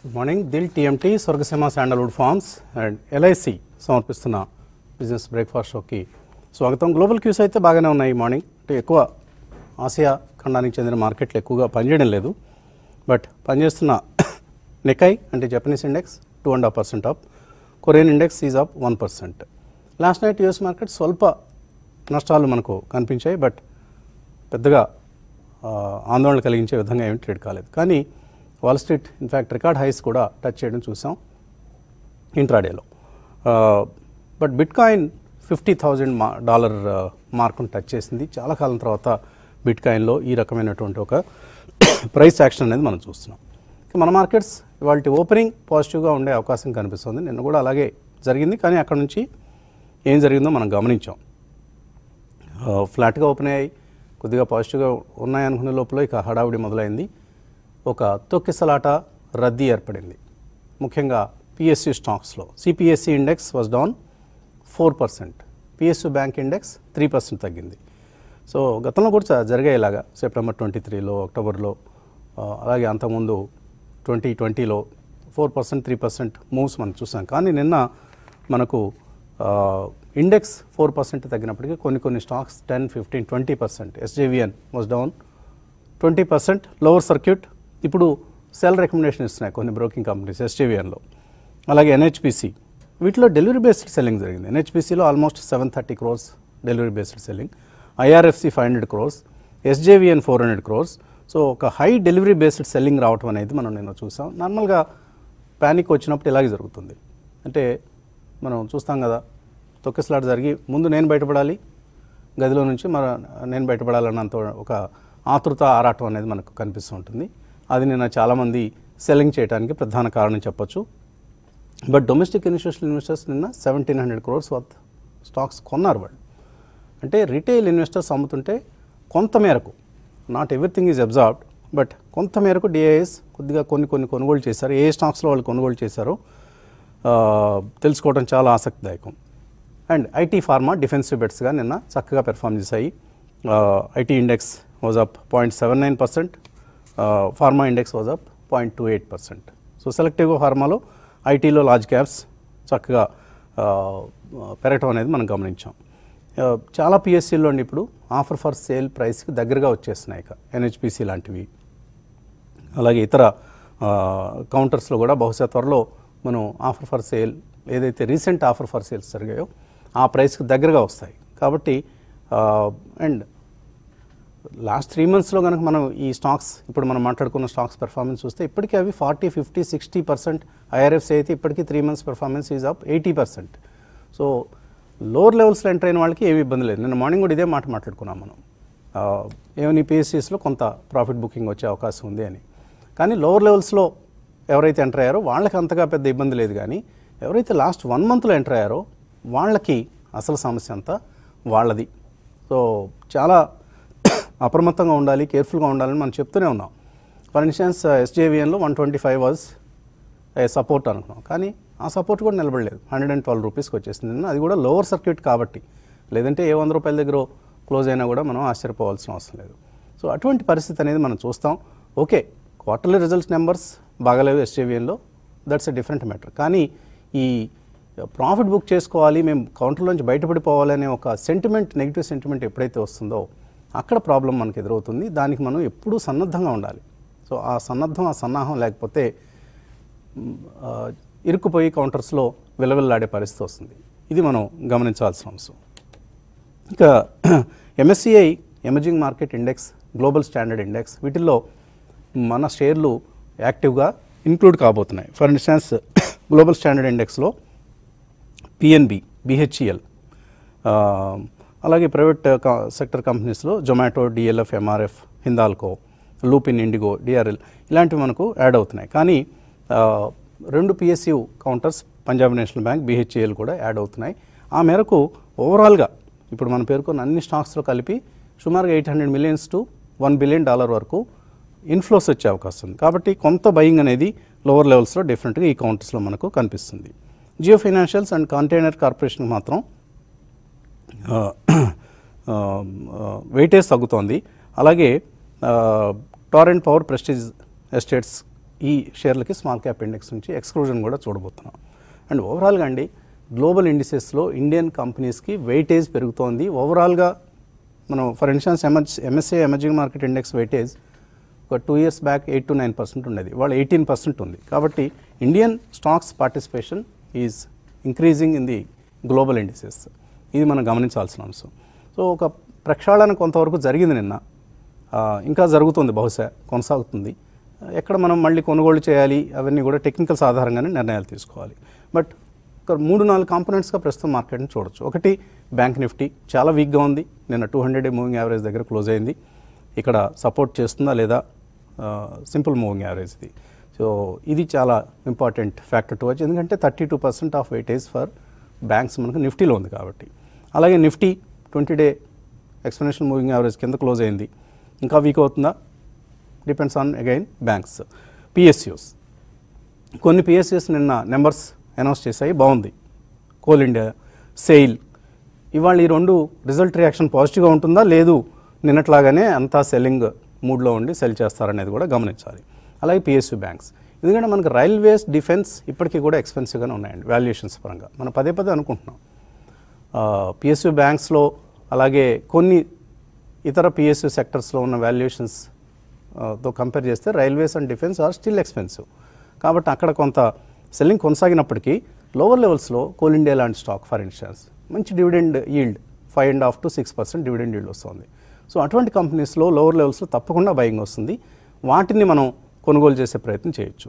Good morning Dil TMT Swargaseema sandalwood farms and LIC సమర్పిస్తున్న business breakfast షోకి స్వాగతం గ్లోబల్ క్యూస్ అయితే బాగానే ఉన్నాయి ఈ మార్నింగ్ అంటే ఎక్కువ ఆసియా ఖండానికి చెందిన మార్కెట్లు ఎక్కువగా పనిచేయడం లేదు బట్ పనిచేస్తున్న నెకై అంటే Japanese index two and half percent up Korean index is up one percent last night US market స్వల్ప నష్టాలు మనకు కనిపించాయి బట్ పెద్దగా ఆ, ఆందోళన కలిగించే విధంగా ఏమి ట్రేడ్ కాలేదు కానీ wall street in fact record highs కూడా టచ్ చేయడం చూసాం ఇంట్రాడేలో but bitcoin fifty thousand మా డాలర్ మార్కును టచ్ చేసింది చాలా కాలం తర్వాత బిట్ కాయిన్లో ఈ రకమైనటువంటి ఒక ప్రైస్ యాక్షన్ అనేది మనం చూస్తున్నాం ఇక మన మార్కెట్స్ ఇవాళ ఓపెనింగ్ పాజిటివ్గా ఉండే అవకాశం కనిపిస్తుంది నిన్న కూడా అలాగే జరిగింది కానీ అక్కడ నుంచి ఏం జరిగిందో మనం గమనించాం ఆ, ఫ్లాట్గా ఓపెన్ అయ్యాయి కొద్దిగా పాజిటివ్గా ఉన్నాయనుకునే లోపల ఇక హడావుడి మొదలైంది ఒక తొక్కిసలాట రద్దీ ఏర్పడింది ముఖ్యంగా పిఎస్యు స్టాక్స్లో CPSE index was down four percent PSU bank index three percent తగ్గింది సో గతంలో కూడా జ- జరిగాయి ఇలాగా సెప్టెంబర్ ట్వంటీ త్రీలో అక్టోబర్లో ఆ, అలాగే అంతకుముందు ట్వంటీ ట్వంటీలో four percent three percent moves మనం చూసాం కానీ నిన్న మనకు ఆ, ఇండెక్స్ ఫోర్ పర్సెంట్ తగ్గినప్పటికీ కొన్ని కొన్ని stocks ten fifteen twenty percent SJVN was down twenty percent lower circuit ఇప్పుడు సెల్ రికమెండేషన్ ఇస్తున్నాయి కొన్ని బ్రోకింగ్ కంపెనీస్ ఎస్జేవిఎన్లో అలాగే ఎన్హెచ్పిసి వీటిలో డెలివరీ బేస్డ్ సెల్లింగ్ జరిగింది ఎన్హెచ్పిసిలో almost seven thirty crores delivery based selling IRFC five hundred crores SJVN four hundred crores so ఒక high delivery based selling రావటం అనేది మనం నిన్న చూసాం నార్మల్గా ప్యానిక్ వచ్చినప్పుడు ఇలాగే జరుగుతుంది అంటే మనం చూస్తాం కదా తొక్కిసలాట జరిగి ముందు నేను బయటపడాలి గదిలో నుంచి మన నేను బయటపడాలన్నంత ఒక ఆతృత ఆరాటం అనేది మనకు కనిపిస్తూ ఉంటుంది అది నిన్న చాలామంది సెల్లింగ్ చేయడానికి ప్రధాన కారణం చెప్పొచ్చు బట్ డొమెస్టిక్ ఇన్స్టిట్యూషనల్ ఇన్వెస్టర్స్ నిన్న seventeen hundred crores worth stocks కొన్నారు వాళ్ళు అంటే రిటైల్ ఇన్వెస్టర్స్ అమ్ముతుంటే కొంత మేరకు not everything is observed but కొంత మేరకు డిఐఎస్ కొద్దిగా కొన్ని కొన్ని కొనుగోలు చేశారు ఏ స్టాక్స్లో వాళ్ళు కొనుగోలు చేశారో ఆ, తెలుసుకోవడం చాలా ఆసక్తిదాయకం అండ్ ఐటీ ఫార్మా డిఫెన్సివ్ బెట్స్గా నిన్న చక్కగా పెర్ఫామ్ చేశాయి IT index was up point seven nine percent pharma index was up point two eight percent so సెలెక్టివ్గా ఫార్మాలో ఐటీలో లార్జ్ క్యాప్స్ చక్కగా ఆ, పెరగటం అనేది మనం గమనించాం ఆ, చాలా పిఎస్సీల్లో ఇప్పుడు ఆఫర్ ఫర్ సేల్ ప్రైస్కి దగ్గరగా వచ్చేస్తున్నాయి ఇక ఎన్హెచ్పిసి లాంటివి అలాగే ఇతర ఆ, కౌంటర్స్లో కూడా బహుశా త్వరలో మనం ఆఫర్ ఫర్ సేల్ ఏదైతే రీసెంట్ ఆఫర్ ఫర్ సేల్స్ జరిగాయో ఆ ప్రైస్కి దగ్గరగా వస్తాయి కాబట్టి ఆ, అండ్ లాస్ట్ త్రీ మంత్స్లో కనుక మనం ఈ స్టాక్స్ ఇప్పుడు మనం మాట్లాడుకున్న స్టాక్స్ పెర్ఫార్మెన్స్ చూస్తే ఇప్పటికీ అవి forty fifty sixty percent IRFC అయితే ఇప్పటికీ three months performance is up eighty percent so lower లెవెల్స్లో ఎంటర్ అయిన వాళ్ళకి ఏమి ఇబ్బంది లేదు నిన్న మార్నింగ్ కూడా ఇదే మాట మాట్లాడుకున్నాం మనం ఆ, ఏమని పిఎస్సీస్లో కొంత ప్రాఫిట్ బుకింగ్ వచ్చే అవకాశం ఉంది అని కానీ లోవర్ లెవెల్స్లో ఎవరైతే ఎంటర్ అయ్యారో వాళ్ళకి అంతగా పెద్ద ఇబ్బంది లేదు కానీ ఎవరైతే లాస్ట్ వన్ మంత్లో ఎంటర్ అయ్యారో వాళ్ళకి అసలు సమస్య అంతా వాళ్ళది సో చాలా అప్రమత్తంగా ఉండాలి కేర్ఫుల్గా ఉండాలని మనం చెప్తూనే ఉన్నాం ఫర్ ఇన్స్టెన్స్ ఎస్జేవిఎన్లో one twenty five was support అనుకున్నాం కానీ ఆ సపోర్ట్ కూడా నిలబడలేదు హండ్రెడ్ అండ్ ట్వెల్వ్ రూపీస్కి వచ్చేసింది నిన్న. అది కూడా లోవర్ సర్క్యూట్ కాబట్టి లేదంటే ఏ వంద రూపాయల దగ్గర క్లోజ్ అయినా కూడా మనం ఆశ్చర్యపోవాల్సిన అవసరం లేదు సో అటువంటి పరిస్థితి అనేది మనం చూస్తాం ఓకే క్వార్టర్లీ రిజల్ట్స్ నెంబర్స్ బాగాలేవు ఎస్జేవిఎన్లో దట్స్ ఎ డిఫరెంట్ మ్యాటర్ కానీ ఈ ప్రాఫిట్ బుక్ చేసుకోవాలి మేము కౌంటర్లోంచి బయటపడిపోవాలి అనే ఒక సెంటిమెంట్ నెగిటివ్ సెంటిమెంట్ ఎప్పుడైతే వస్తుందో అక్కడ ప్రాబ్లం మనకు ఎదురవుతుంది దానికి మనం ఎప్పుడూ సన్నద్ధంగా ఉండాలి సో ఆ సన్నద్ధం ఆ సన్నాహం లేకపోతే మ్, ఆ, ఇరుక్కుపోయి కౌంటర్స్లో విలవిల్లాడే పరిస్థితి వస్తుంది ఇది మనం గమనించాల్సిన అంశం ఇక MSCI emerging market index global standard index వీటిల్లో మన షేర్లు యాక్టివ్గా ఇంక్లూడ్ కాబోతున్నాయి ఫర్ ఇన్స్టాన్స్ గ్లోబల్ స్టాండర్డ్ ఇండెక్స్లో పిఎన్బి బిహెచ్ఈఎల్ అలాగే ప్రైవేట్ సెక్టర్ కంపెనీస్లో Zomato DLF MRF Hindalco Lupin IndiGo DRL ఇలాంటివి మనకు యాడ్ అవుతున్నాయి కానీ ఆ, రెండు PSU counters Punjab National Bank BHEL కూడా యాడ్ అవుతున్నాయి ఆ మేరకు ఓవరాల్గా ఇప్పుడు మనం పేర్కొన్న అన్ని స్టాక్స్లో కలిపి సుమారుగా eight hundred millions to one billion dollar వరకు ఇన్ఫ్లోస్ వచ్చే అవకాశం ఉంది కాబట్టి కొంత బయింగ్ అనేది లోవర్ లెవెల్స్లో డెఫినెట్గా ఈ కౌంటర్స్లో మనకు కనిపిస్తుంది Jio Financials and Container Corporation మాత్రం వెయిటేజ్ తగ్గుతోంది అలాగే టారెంట్ పవర్ ప్రెస్టీజ్ ఎస్టేట్స్ ఈ షేర్లకి స్మాల్ క్యాప్ ఇండెక్స్ నుంచి ఎక్స్క్లూజన్ కూడా చూడబోతున్నాం అండ్ ఓవరాల్గా అండి గ్లోబల్ ఇండిసెస్లో ఇండియన్ కంపెనీస్కి వెయిటేజ్ పెరుగుతోంది ఓవరాల్గా మనం for instance MS MSCI emerging market index weightage ఒక two years back eight to nine percent ఉండేది వాళ్ళు ఎయిటీన్ పర్సెంట్ ఉంది కాబట్టి Indian stocks participation is increasing in the global indices ఇది మనం గమనించాల్సిన అంశం సో ఒక ప్రక్షాళన కొంతవరకు జరిగింది నిన్న ఆ, ఇంకా జరుగుతుంది బహుశా కొనసాగుతుంది ఎక్కడ మనం మళ్ళీ కొనుగోలు చేయాలి అవన్నీ కూడా టెక్నికల్స్ ఆధారంగానే నిర్ణయాలు తీసుకోవాలి బట్ ఒక మూడు నాలుగు కాంపోనెంట్స్గా ప్రస్తుతం మార్కెట్ని చూడొచ్చు ఒకటి బ్యాంక్ నిఫ్టీ చాలా వీక్గా ఉంది నిన్న టూ హండ్రెడ్ మూవింగ్ యావరేజ్ దగ్గర క్లోజ్ అయింది ఇక్కడ సపోర్ట్ చేస్తుందా లేదా సింపుల్ మూవింగ్ యావరేజ్ ఇది సో ఇది చాలా ఇంపార్టెంట్ ఫ్యాక్టర్ టు వచ్చి ఎందుకంటే thirty two percent of weightage for banks మనకు నిఫ్టీలో ఉంది కాబట్టి అలాగే Nifty twenty day exponential moving average కింద క్లోజ్ అయింది ఇంకా వీక్ అవుతుందా depends on again banks PSUs కొన్ని పిఎస్యూస్ నిన్న నెంబర్స్ అనౌన్స్ చేశాయి బాగుంది కోల్ ఇండియా సెయిల్ ఇవాళ ఈ రెండు రిజల్ట్ రియాక్షన్ పాజిటివ్గా ఉంటుందా లేదు నిన్నట్లాగానే అంతా సెల్లింగ్ మూడ్లో ఉండి సెల్ చేస్తారనేది కూడా గమనించాలి అలాగే పిఎస్యూ బ్యాంక్స్ ఎందుకంటే మనకు రైల్వేస్ డిఫెన్స్ ఇప్పటికీ కూడా ఎక్స్పెన్సివ్గానే ఉన్నాయండి వాల్యుయేషన్స్ పరంగా మనం పదే పదే అనుకుంటున్నాం పిఎస్యూ బ్యాంక్స్లో అలాగే కొన్ని ఇతర పిఎస్యూ సెక్టర్స్లో ఉన్న వాల్యుయేషన్స్ తో కంపేర్ చేస్తే railways and defence are still expensive కాబట్టి అక్కడ కొంత సెల్లింగ్ కొనసాగినప్పటికీ లోవర్ లెవెల్స్లో కోల్ ఇండియా లాంటి స్టాక్ ఫర్ ఇన్స్టాన్స్ మంచి dividend yield five and half to six percent dividend yield వస్తుంది సో అటువంటి కంపెనీస్లో లోవర్ లెవెల్స్లో తప్పకుండా బయింగ్ వస్తుంది వాటిని మనం కొనుగోలు చేసే ప్రయత్నం చేయొచ్చు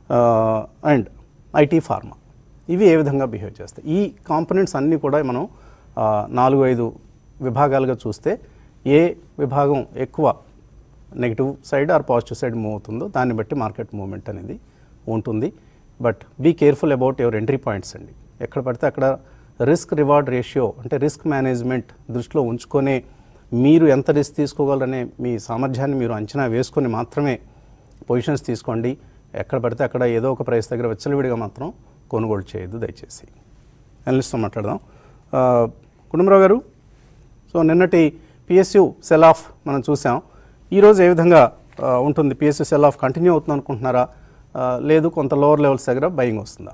అండ్ ఐటీ ఫార్మా ఇవి ఏ విధంగా బిహేవ్ చేస్తాయి ఈ కాంపనెంట్స్ అన్నీ కూడా మనం ఆ, నాలుగు ఐదు విభాగాలుగా చూస్తే ఏ విభాగం ఎక్కువ negative side or positive side move అవుతుందో దాన్ని బట్టి మార్కెట్ మూవ్మెంట్ అనేది ఉంటుంది but be careful about your entry points అండి ఎక్కడ పడితే అక్కడ రిస్క్ రివార్డ్ రేషియో అంటే రిస్క్ మేనేజ్మెంట్ దృష్టిలో ఉంచుకొనే మీరు ఎంత రిస్క్ తీసుకోగలరనే మీ సామర్థ్యాన్ని మీరు అంచనా వేసుకొని మాత్రమే పొజిషన్స్ తీసుకోండి ఎక్కడ పడితే అక్కడ ఏదో ఒక ప్రైస్ దగ్గర వెచ్చలవిడిగా మాత్రం కొనుగోలు చేయొద్దు దయచేసి అనలిస్ట్తో మాట్లాడదాం ఆ, కుటుంబరావు గారు సో నిన్నటి పిఎస్యు సెల్ ఆఫ్ మనం చూసాం ఈరోజు ఏ విధంగా ఆ, ఉంటుంది పిఎస్యు సెల్ ఆఫ్ కంటిన్యూ అవుతుంది అనుకుంటున్నారా ఆ, లేదు కొంత లోవర్ లెవెల్స్ దగ్గర బయింగ్ వస్తుందా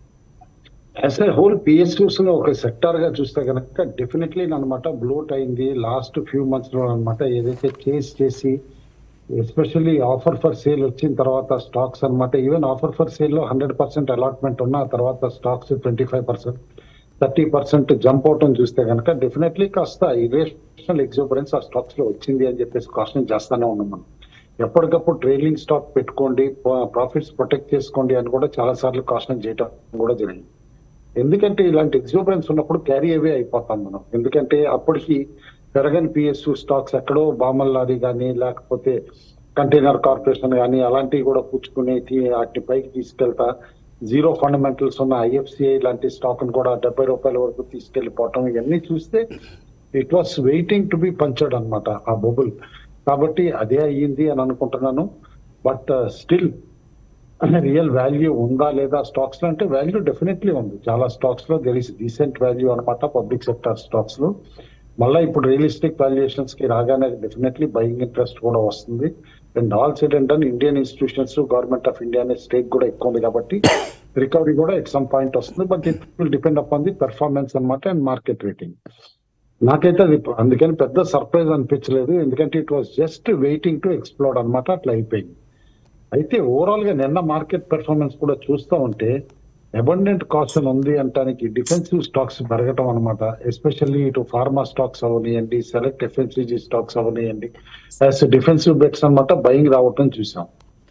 యాజ్ ఎ హోల్ పిఎస్యూస్ లో ఒక సెక్టార్ గా చూస్తే కనుక డెఫినెట్లీ అనమాట బ్లోట్ అయింది లాస్ట్ ఫ్యూ మంత్స్ లో అనమాట ఏదైతే చేస్ చేసి ఎస్పెషల్లీ ఆఫర్ ఫర్ సేల్ వచ్చిన తర్వాత స్టాక్స్ అన్నమాట ఈవెన్ ఆఫర్ ఫర్ సేల్ లో హండ్రెడ్ పర్సెంట్ అలాట్మెంట్ ఉన్న తర్వాత stocks twenty five percent thirty percent jump అవటం చూస్తే కనుక డెఫినెట్లీ కాస్త ఇరేషనల్ ఎగ్జోబరెన్స్ ఆ స్టాక్స్ లో వచ్చింది అని చెప్పేసి కాషన్ చేస్తానే ఉన్నాం మనం ఎప్పటికప్పుడు ట్రైలింగ్ స్టాక్ పెట్టుకోండి ప్రాఫిట్స్ ప్రొటెక్ట్ చేసుకోండి అని కూడా చాలా సార్లు కాషన్ చేయటం కూడా జరిగింది ఎందుకంటే ఇలాంటి ఎగ్జోబరెన్స్ ఉన్నప్పుడు క్యారీ అవే అయిపోతాం మనం ఎందుకంటే అప్పటికి పెరగని పిఎస్యు స్టాక్స్ ఎక్కడో బామల్లాది కానీ లేకపోతే కంటైనర్ కార్పొరేషన్ కానీ అలాంటివి కూడా పుచ్చుకుని తీ- వాటిని పైకి తీసుకెళ్తా జీరో ఫండమెంటల్స్ ఉన్న ఐఎఫ్సిఐ లాంటి స్టాక్ కూడా డెబ్బై రూపాయల వరకు తీసుకెళ్లిపోవటం ఇవన్నీ చూస్తే it was waiting to be punched అన్నమాట ఆ బొబుల్ కాబట్టి అదే అయ్యింది అని అనుకుంటున్నాను బట్ స్టిల్ రియల్ వాల్యూ ఉందా లేదా స్టాక్స్ లో అంటే వాల్యూ డెఫినెట్లీ ఉంది చాలా స్టాక్స్ లో దెర్ ఇస్ డీసెంట్ వాల్యూ అనమాట పబ్లిక్ సెక్టర్ స్టాక్స్ లో మళ్ళీ ఇప్పుడు రియలిస్టిక్ వాల్యుయేషన్స్ కి రాగానే డెఫినెట్లీ బయింగ్ ఇంట్రెస్ట్ కూడా వస్తుంది and all said and done Indian institutions government of India అనే స్టేక్ కూడా ఎక్కువ ఉంది కాబట్టి రికవరీ కూడా ఎట్ సమ్ పాయింట్ వస్తుంది but it will depend upon the performance అనమాట అండ్ మార్కెట్ రేటింగ్ నాకైతే అది అందుకని పెద్ద సర్ప్రైజ్ అనిపించలేదు ఎందుకంటే it was just waiting to explore అన్నమాట అట్లా అయిపోయింది అయితే ఓవరాల్ గా నిన్న మార్కెట్ పెర్ఫార్మెన్స్ కూడా చూస్తూ ఉంటే అబండెంట్ కాషన్ ఉంది అంటానికి డిఫెన్సివ్ స్టాక్స్ పెరగటం అనమాట ఎస్పెషల్లీ ఇటు ఫార్మా స్టాక్స్ అవనియండి సెలెక్ట్ ఎఫ్ఎన్సీజీ స్టాక్స్ అవనియండి యాజ్ డిఫెన్సివ్ బెట్స్ అన్నమాట బయింగ్ రావటం చూసాం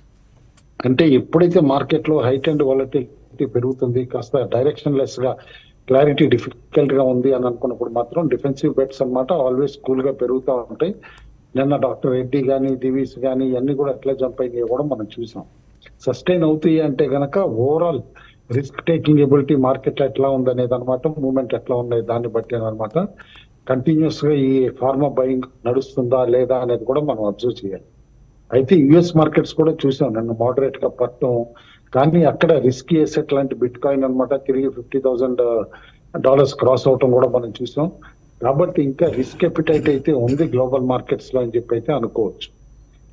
అంటే ఎప్పుడైతే మార్కెట్ లో హైట్ అండ్ వాలటిలిటీ పెరుగుతుంది కాస్త డైరెక్షన్ లెస్ గా క్లారిటీ డిఫికల్ట్ గా ఉంది అని అనుకున్నప్పుడు మాత్రం డిఫెన్సివ్ బెట్స్ అన్నమాట ఆల్వేస్ కూల్ గా పెరుగుతూ ఉంటాయి నిన్న డాక్టర్ రెడ్డి గానీ దివీస్ గానీ ఇవన్నీ కూడా ఎట్లా జంప్ అయినాయి కూడా మనం చూసాం సస్టైన్ అవుతాయి అంటే గనక overall risk taking ability market ఎట్లా ఉందనేది అనమాట మూవ్మెంట్ ఎట్లా ఉన్నాయి దాన్ని బట్టి అనమాట కంటిన్యూస్ గా ఈ ఫార్మా బయింగ్ నడుస్తుందా లేదా అనేది కూడా మనం అబ్జర్వ్ చేయాలి అయితే యుఎస్ మార్కెట్స్ కూడా చూసాం నన్ను మోడరేట్ గా పట్టడం కానీ అక్కడ రిస్కీ ఎసెట్ లాంటి బిట్ కాయిన్ అనమాట తిరిగి ఫిఫ్టీ థౌసండ్ డాలర్స్ క్రాస్ అవటం కూడా మనం చూసాం కాబట్టి ఇంకా రిస్క్ ఎపిటైట్ అయితే ఉంది గ్లోబల్ మార్కెట్స్ లో అని చెప్పి అయితే అనుకోవచ్చు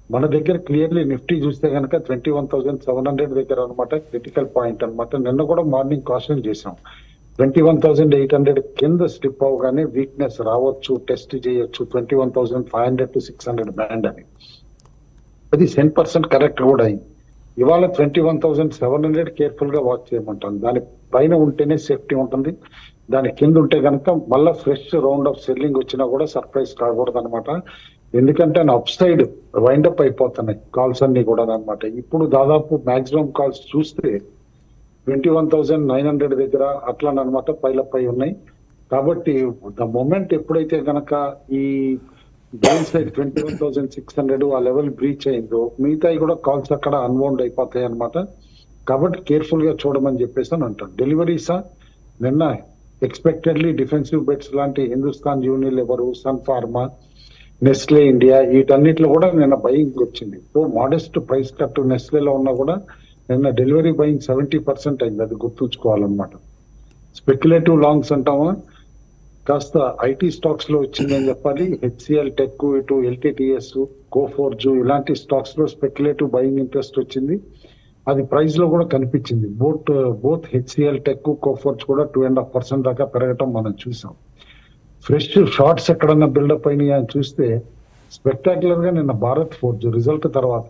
మన దగ్గర క్లియర్లీ నిఫ్టీ చూస్తే కనుక twenty one thousand seven hundred దగ్గర అనమాట క్రిటికల్ పాయింట్ అన్నమాట నిన్న కూడా మార్నింగ్ కాషన్ చేసాం twenty one thousand eight hundred కింద స్లిప్ అవగానే వీక్నెస్ రావచ్చు టెస్ట్ చేయొచ్చు twenty one thousand five hundred to six hundred band అని అది టెన్ పర్సెంట్ కరెక్ట్ కూడా అయింది ఇవాళ twenty one thousand seven hundred careful గా వాచ్ చేయమంటాను దాని పైన ఉంటేనే సేఫ్టీ ఉంటుంది దాని కింద ఉంటే కనుక మళ్ళీ ఫ్రెష్ రౌండ్ ఆఫ్ సెల్లింగ్ వచ్చినా కూడా సర్ప్రైజ్ కాకూడదు అనమాట ఎందుకంటే అప్ సైడ్ వైండప్ అయిపోతున్నాయి కాల్స్ అన్ని కూడా అనమాట ఇప్పుడు దాదాపు మాక్సిమం కాల్స్ చూస్తే twenty one thousand nine hundred దగ్గర అట్లా అనమాట పైలప్ అయి ఉన్నాయి కాబట్టి ద మూమెంట్ ఎప్పుడైతే గనక ఈ down side twenty one thousand six hundred ఆ లెవెల్ బ్రీచ్ అయిందో మిగతాయి కూడా కాల్స్ అక్కడ అన్వౌండ్ అయిపోతాయి అనమాట కాబట్టి కేర్ఫుల్ గా చూడమని చెప్పేసి అని అంటాను డెలివరీసా నిన్న ఎక్స్పెక్టెడ్లీ డిఫెన్సివ్ బెట్స్ లాంటి Hindustan Unilever Sun Pharma Nestle India వీటన్నిటిలో కూడా నిన్న బయింగ్ వచ్చింది సో మోడెస్ట్ ప్రైస్ కట్ నెస్లేలో ఉన్నా కూడా నిన్న డెలివరీ బయింగ్ సెవెంటీ పర్సెంట్ అయింది అది గుర్తుంచుకోవాలన్నమాట స్పెక్యులేటివ్ లాంగ్స్ అంటామా కాస్త ఐటీ స్టాక్స్ లో వచ్చిందని చెప్పాలి హెచ్సిఎల్ టెక్ ఇటు ఎల్టీటీఎస్ కోఫోర్జు ఇలాంటి స్టాక్స్ లో స్పెక్యులేటివ్ బయింగ్ ఇంట్రెస్ట్ వచ్చింది అది ప్రైస్ లో కూడా కనిపించింది both both HCL tech Coforge కూడా టూ అండ్ హాఫ్ పర్సెంట్ దాకా పెరగటం మనం చూసాం ఫ్రెష్ షార్ట్స్ ఎక్కడన్నా బిల్డప్ అయినాయి అని చూస్తే స్పెక్టాక్యులర్ గా నిన్న భారత్ ఫోర్జ్ రిజల్ట్ తర్వాత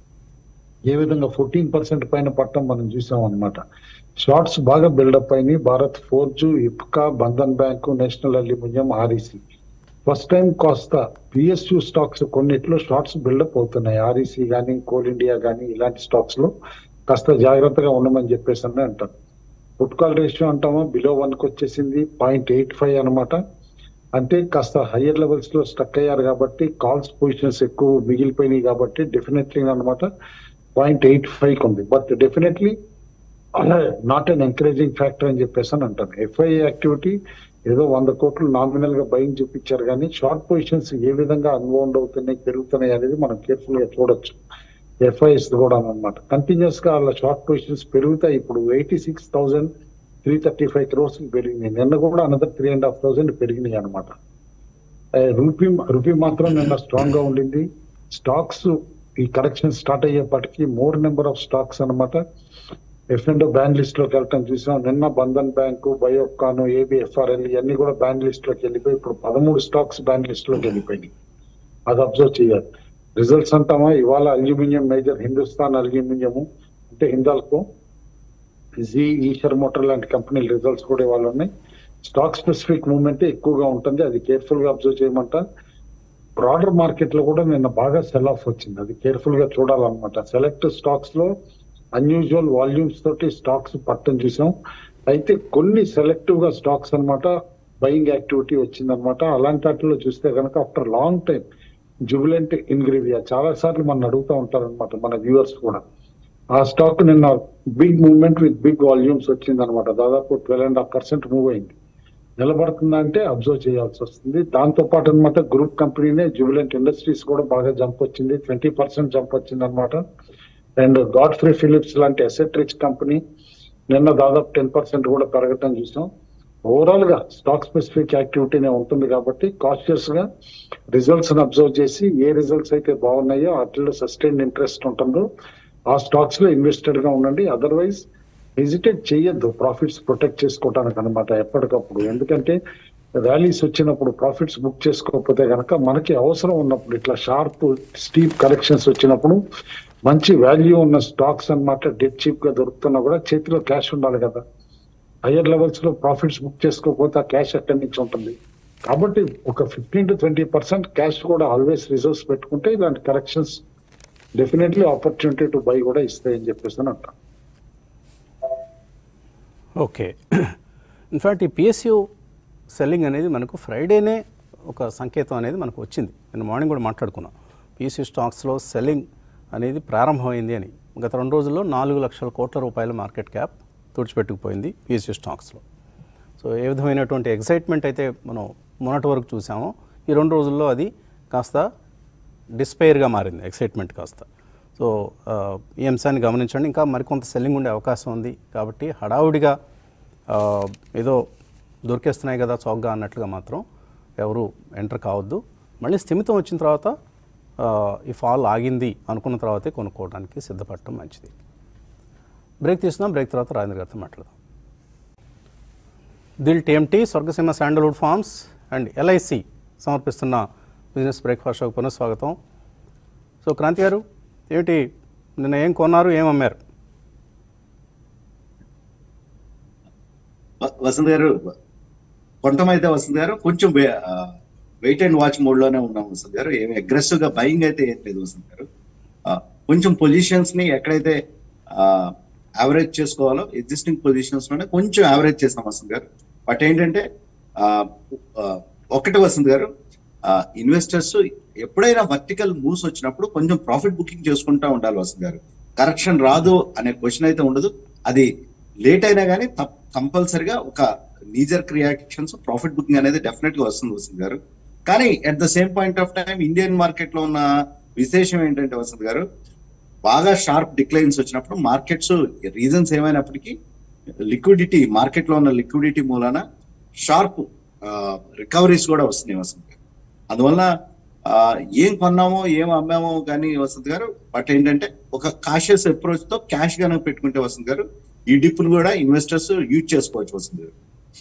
ఏ విధంగా ఫోర్టీన్ పర్సెంట్ పైన పట్టం మనం చూసాం అనమాట షార్ట్స్ బాగా బిల్డప్ అయినాయి Bharat Forge Ipca Bandhan Bank National Aluminium REC first time కాస్త పిఎస్యు స్టాక్స్ కొన్నిట్లో షార్ట్స్ బిల్డప్ అవుతున్నాయి ఆర్ఈసి కానీ కోల్ ఇండియా కానీ ఇలాంటి స్టాక్స్ లో కాస్త జాగ్రత్తగా ఉండమని చెప్పేసి అని అంటారు పుట్ కాల్ రేషియో అంటామా బిలో వన్ కి వచ్చేసింది పాయింట్ ఎయిట్ ఫైవ్ అనమాట అంటే కాస్త హయ్యర్ లెవెల్స్ లో స్టక్ అయ్యారు కాబట్టి కాల్స్ పొజిషన్స్ ఎక్కువ మిగిలిపోయినాయి కాబట్టి డెఫినెట్లీ అనమాట పాయింట్ ఎయిట్ ఫైవ్ ఉంది but definitely not an encouraging factor అని చెప్పేసి అని అంటాను ఎఫ్ఐ యాక్టివిటీ ఏదో వంద కోట్లు నామినల్ గా బయింగ్ చూపించారు కానీ షార్ట్ పొజిషన్స్ ఏ విధంగా అన్వౌండ్ అవుతున్నాయి పెరుగుతున్నాయి అనేది మనం కేర్ఫుల్ గా చూడొచ్చు ఎఫ్ఐఎస్ కూడా అనమాట కంటిన్యూస్ గా వాళ్ళ షార్ట్ పొజిషన్స్ పెరుగుతాయి ఇప్పుడు eighty six thousand three thirty five crores పెరిగినాయి నిన్న కూడా another three and half thousand పెరిగినాయి అనమాట రూపీ రూపీ మాత్రం నిన్న స్ట్రాంగ్ గా ఉండింది స్టాక్స్ ఈ కరెక్షన్ స్టార్ట్ అయ్యేపటికి మోర్ నెంబర్ ఆఫ్ స్టాక్స్ అనమాట ఎఫ్ అండ్ బ్యాన్ లిస్ట్ లోకి వెళ్ళటం చూసాం నిన్న బంధన్ బ్యాంకు బయోకాను ఏబిఎఫ్ఆర్ఎల్ ఇవన్నీ కూడా బ్యాన్ లిస్ట్ లోకి వెళ్ళిపోయి ఇప్పుడు పదమూడు స్టాక్స్ బ్యాన్ లిస్ట్ లోకి వెళ్ళిపోయినాయి అది అబ్జర్వ్ చేయాలి రిజల్ట్స్ అంటామా ఇవాళ అల్యూమినియం మేజర్ హిందుస్థాన్ అల్యూమినియం అంటే హిందాల్కో జీ ఈషర్ మోటార్ లాంటి కంపెనీల రిజల్ట్స్ కూడా ఇవాళ ఉన్నాయి స్టాక్ స్పెసిఫిక్ మూవ్మెంట్ ఎక్కువగా ఉంటుంది అది కేర్ఫుల్ గా అబ్జర్వ్ చేయమంట బ్రాడర్ మార్కెట్ లో కూడా నిన్న బాగా సెల్ ఆఫ్ వచ్చింది అది కేర్ఫుల్ గా చూడాలన్నమాట సెలెక్ట్ స్టాక్స్ లో అన్యూజువల్ వాల్యూమ్స్ తోటి స్టాక్స్ పట్టం చూసాం అయితే కొన్ని సెలెక్టివ్ గా స్టాక్స్ అన్నమాట బయింగ్ యాక్టివిటీ వచ్చిందనమాట అలాంటి వాటిలో చూస్తే కనుక after long time Jubilant Ingrevia చాలా సార్లు మనం అడుగుతూ ఉంటారన్నమాట మన వ్యూవర్స్ కూడా ఆ స్టాక్ నిన్న big movement with big volumes వచ్చింది అనమాట దాదాపు twelve and half percent move అయింది నిలబడుతుందా అంటే అబ్జర్వ్ చేయాల్సి వస్తుంది దాంతో పాటు అనమాట గ్రూప్ కంపెనీనే జుబిలెంట్ ఇండస్ట్రీస్ కూడా బాగా జంప్ వచ్చింది ట్వంటీ పర్సెంట్ జంప్ వచ్చింది అనమాట అండ్ గాడ్ ఫ్రీ ఫిలిప్స్ లాంటి అసెట్ రిచ్ కంపెనీ నిన్న దాదాపు టెన్ పర్సెంట్ కూడా పెరగటం చూసాం ఓవరాల్ గా స్టాక్ స్పెసిఫిక్ యాక్టివిటీనే ఉంటుంది కాబట్టి కాన్షియస్ గా రిజల్ట్స్ అబ్జర్వ్ చేసి ఏ రిజల్ట్స్ అయితే బాగున్నాయో వాటిలో సస్టైన్ ఇంట్రెస్ట్ ఉంటుందో ఆ స్టాక్స్ లో ఇన్వెస్టెడ్ గా ఉండండి అదర్వైజ్ హెజిటేట్ చేయొద్దు ప్రాఫిట్స్ ప్రొటెక్ట్ చేసుకోవడానికి అనమాట ఎప్పటికప్పుడు ఎందుకంటే ర్యాలీస్ వచ్చినప్పుడు ప్రాఫిట్స్ బుక్ చేసుకోకపోతే కనుక మనకి అవసరం ఉన్నప్పుడు ఇట్లా షార్ప్ స్టీప్ కలెక్షన్స్ వచ్చినప్పుడు మంచి వాల్యూ ఉన్న స్టాక్స్ అన్నమాట డెట్ చీప్ గా దొరుకుతున్నా కూడా చేతిలో క్యాష్ ఉండాలి కదా హయ్యర్ లెవెల్స్ లో ప్రాఫిట్స్ బుక్ చేసుకోకపోతే ఆ క్యాష్ ఎక్కడి నుంచి ఉంటుంది కాబట్టి ఒక fifteen to twenty percent cash కూడా ఆల్వేస్ రిజర్వ్స్ పెట్టుకుంటే ఇలాంటి corrections definitely opportunity to buy కూడా ఇస్తాయని చెప్పేసి అని అంటాం ఓకే ఇన్ఫ్యాక్ట్ ఈ పిఎస్యు సెల్లింగ్ అనేది మనకు ఫ్రైడేనే ఒక సంకేతం అనేది మనకు వచ్చింది నేను మార్నింగ్ కూడా మాట్లాడుకున్నాను పిఎస్యు స్టాక్స్లో సెల్లింగ్ అనేది ప్రారంభమైంది అని గత రెండు రోజుల్లో నాలుగు లక్షల కోట్ల రూపాయల మార్కెట్ క్యాప్ తుడిచిపెట్టుకుపోయింది పిఎస్యు స్టాక్స్లో సో ఏ విధమైనటువంటి ఎగ్జైట్మెంట్ అయితే మనం మొన్నటి వరకు చూసామో ఈ రెండు రోజుల్లో అది కాస్త డిస్పైర్గా మారింది ఎక్సైట్మెంట్ కాస్త సో ఆ, ఈ అంశాన్ని గమనించండి ఇంకా మరికొంత సెల్లింగ్ ఉండే అవకాశం ఉంది కాబట్టి హడావుడిగా ఆ, ఏదో దొరికేస్తున్నాయి కదా చౌకగా అన్నట్లుగా మాత్రం ఎవరు ఎంటర్ కావద్దు మళ్ళీ స్థిమితం వచ్చిన తర్వాత ఆ, ఈ ఫాల్ ఆగింది అనుకున్న తర్వాతే కొనుక్కోవడానికి సిద్ధపడటం మంచిది బ్రేక్ తీసుకుందాం బ్రేక్ తర్వాత రాజేంద్ర గారితో మాట్లాడదాం Dil TMT Swargaseema sandalwood farms and LIC సమర్పిస్తున్న బిజినెస్ బ్రేక్ఫాస్ట్ షోకి పునఃస్వాగతం సో క్రాంతి గారు ఏమిటి నిన్న ఏం కొన్నారు ఏం అమ్మారు వ- వసంత్ గారు కొంతమైతే వసంత్ గారు కొంచెం వెయిట్ అండ్ వాచ్ మోడ్ లోనే ఉన్నాం వసంత్ గారు ఏమి అగ్రెసివ్ గా బయింగ్ అయితే ఏం లేదు వసంత్ గారు ఆ, కొంచెం పొజిషన్స్ ని ఎక్కడైతే యావరేజ్ చేసుకోవాలో ఎగ్జిస్టింగ్ పొజిషన్స్ లోనే కొంచెం యావరేజ్ చేస్తాం వసంత్ గారు బట్ ఏంటంటే ఆ, ఆ, ఒకటి వసంత్ గారు ఇన్వెస్టర్స్ ఎప్పుడైనా వర్టికల్ మూవ్స్ వచ్చినప్పుడు కొంచెం ప్రాఫిట్ బుకింగ్ చేసుకుంటా ఉండాలి వసంత్ గారు కరెక్షన్ రాదు అనే క్వశ్చన్ అయితే ఉండదు అది లేట్ అయినా కానీ కంపల్సరిగా ఒక నీజర్ రియాక్షన్స్ ప్రాఫిట్ బుకింగ్ అనేది డెఫినెట్ గా వస్తుంది వసంత్ గారు కానీ at the same point of time Indian market లో ఉన్న విశేషం ఏంటంటే వసంత్ గారు బాగా షార్ప్ డిక్లైన్స్ వచ్చినప్పుడు మార్కెట్స్ రీజన్స్ ఏమైనప్పటికీ లిక్విడిటీ మార్కెట్ లో ఉన్న లిక్విడిటీ మూలాన షార్ప్ రికవరీస్ కూడా వస్తున్నాయి వసంత్ గారు అందువల్ల ఆ, ఏం కొన్నామో ఏం అమ్మామో కానీ వసంత్ గారు బట్ ఏంటంటే ఒక కాషియస్ అప్రోచ్ తో క్యాష్ గానే పెట్టుకుంటే వసంత్ గారు ఈ డిప్ కూడా ఇన్వెస్టర్స్ యూజ్ చేసుకోవచ్చు వసంత్ గారు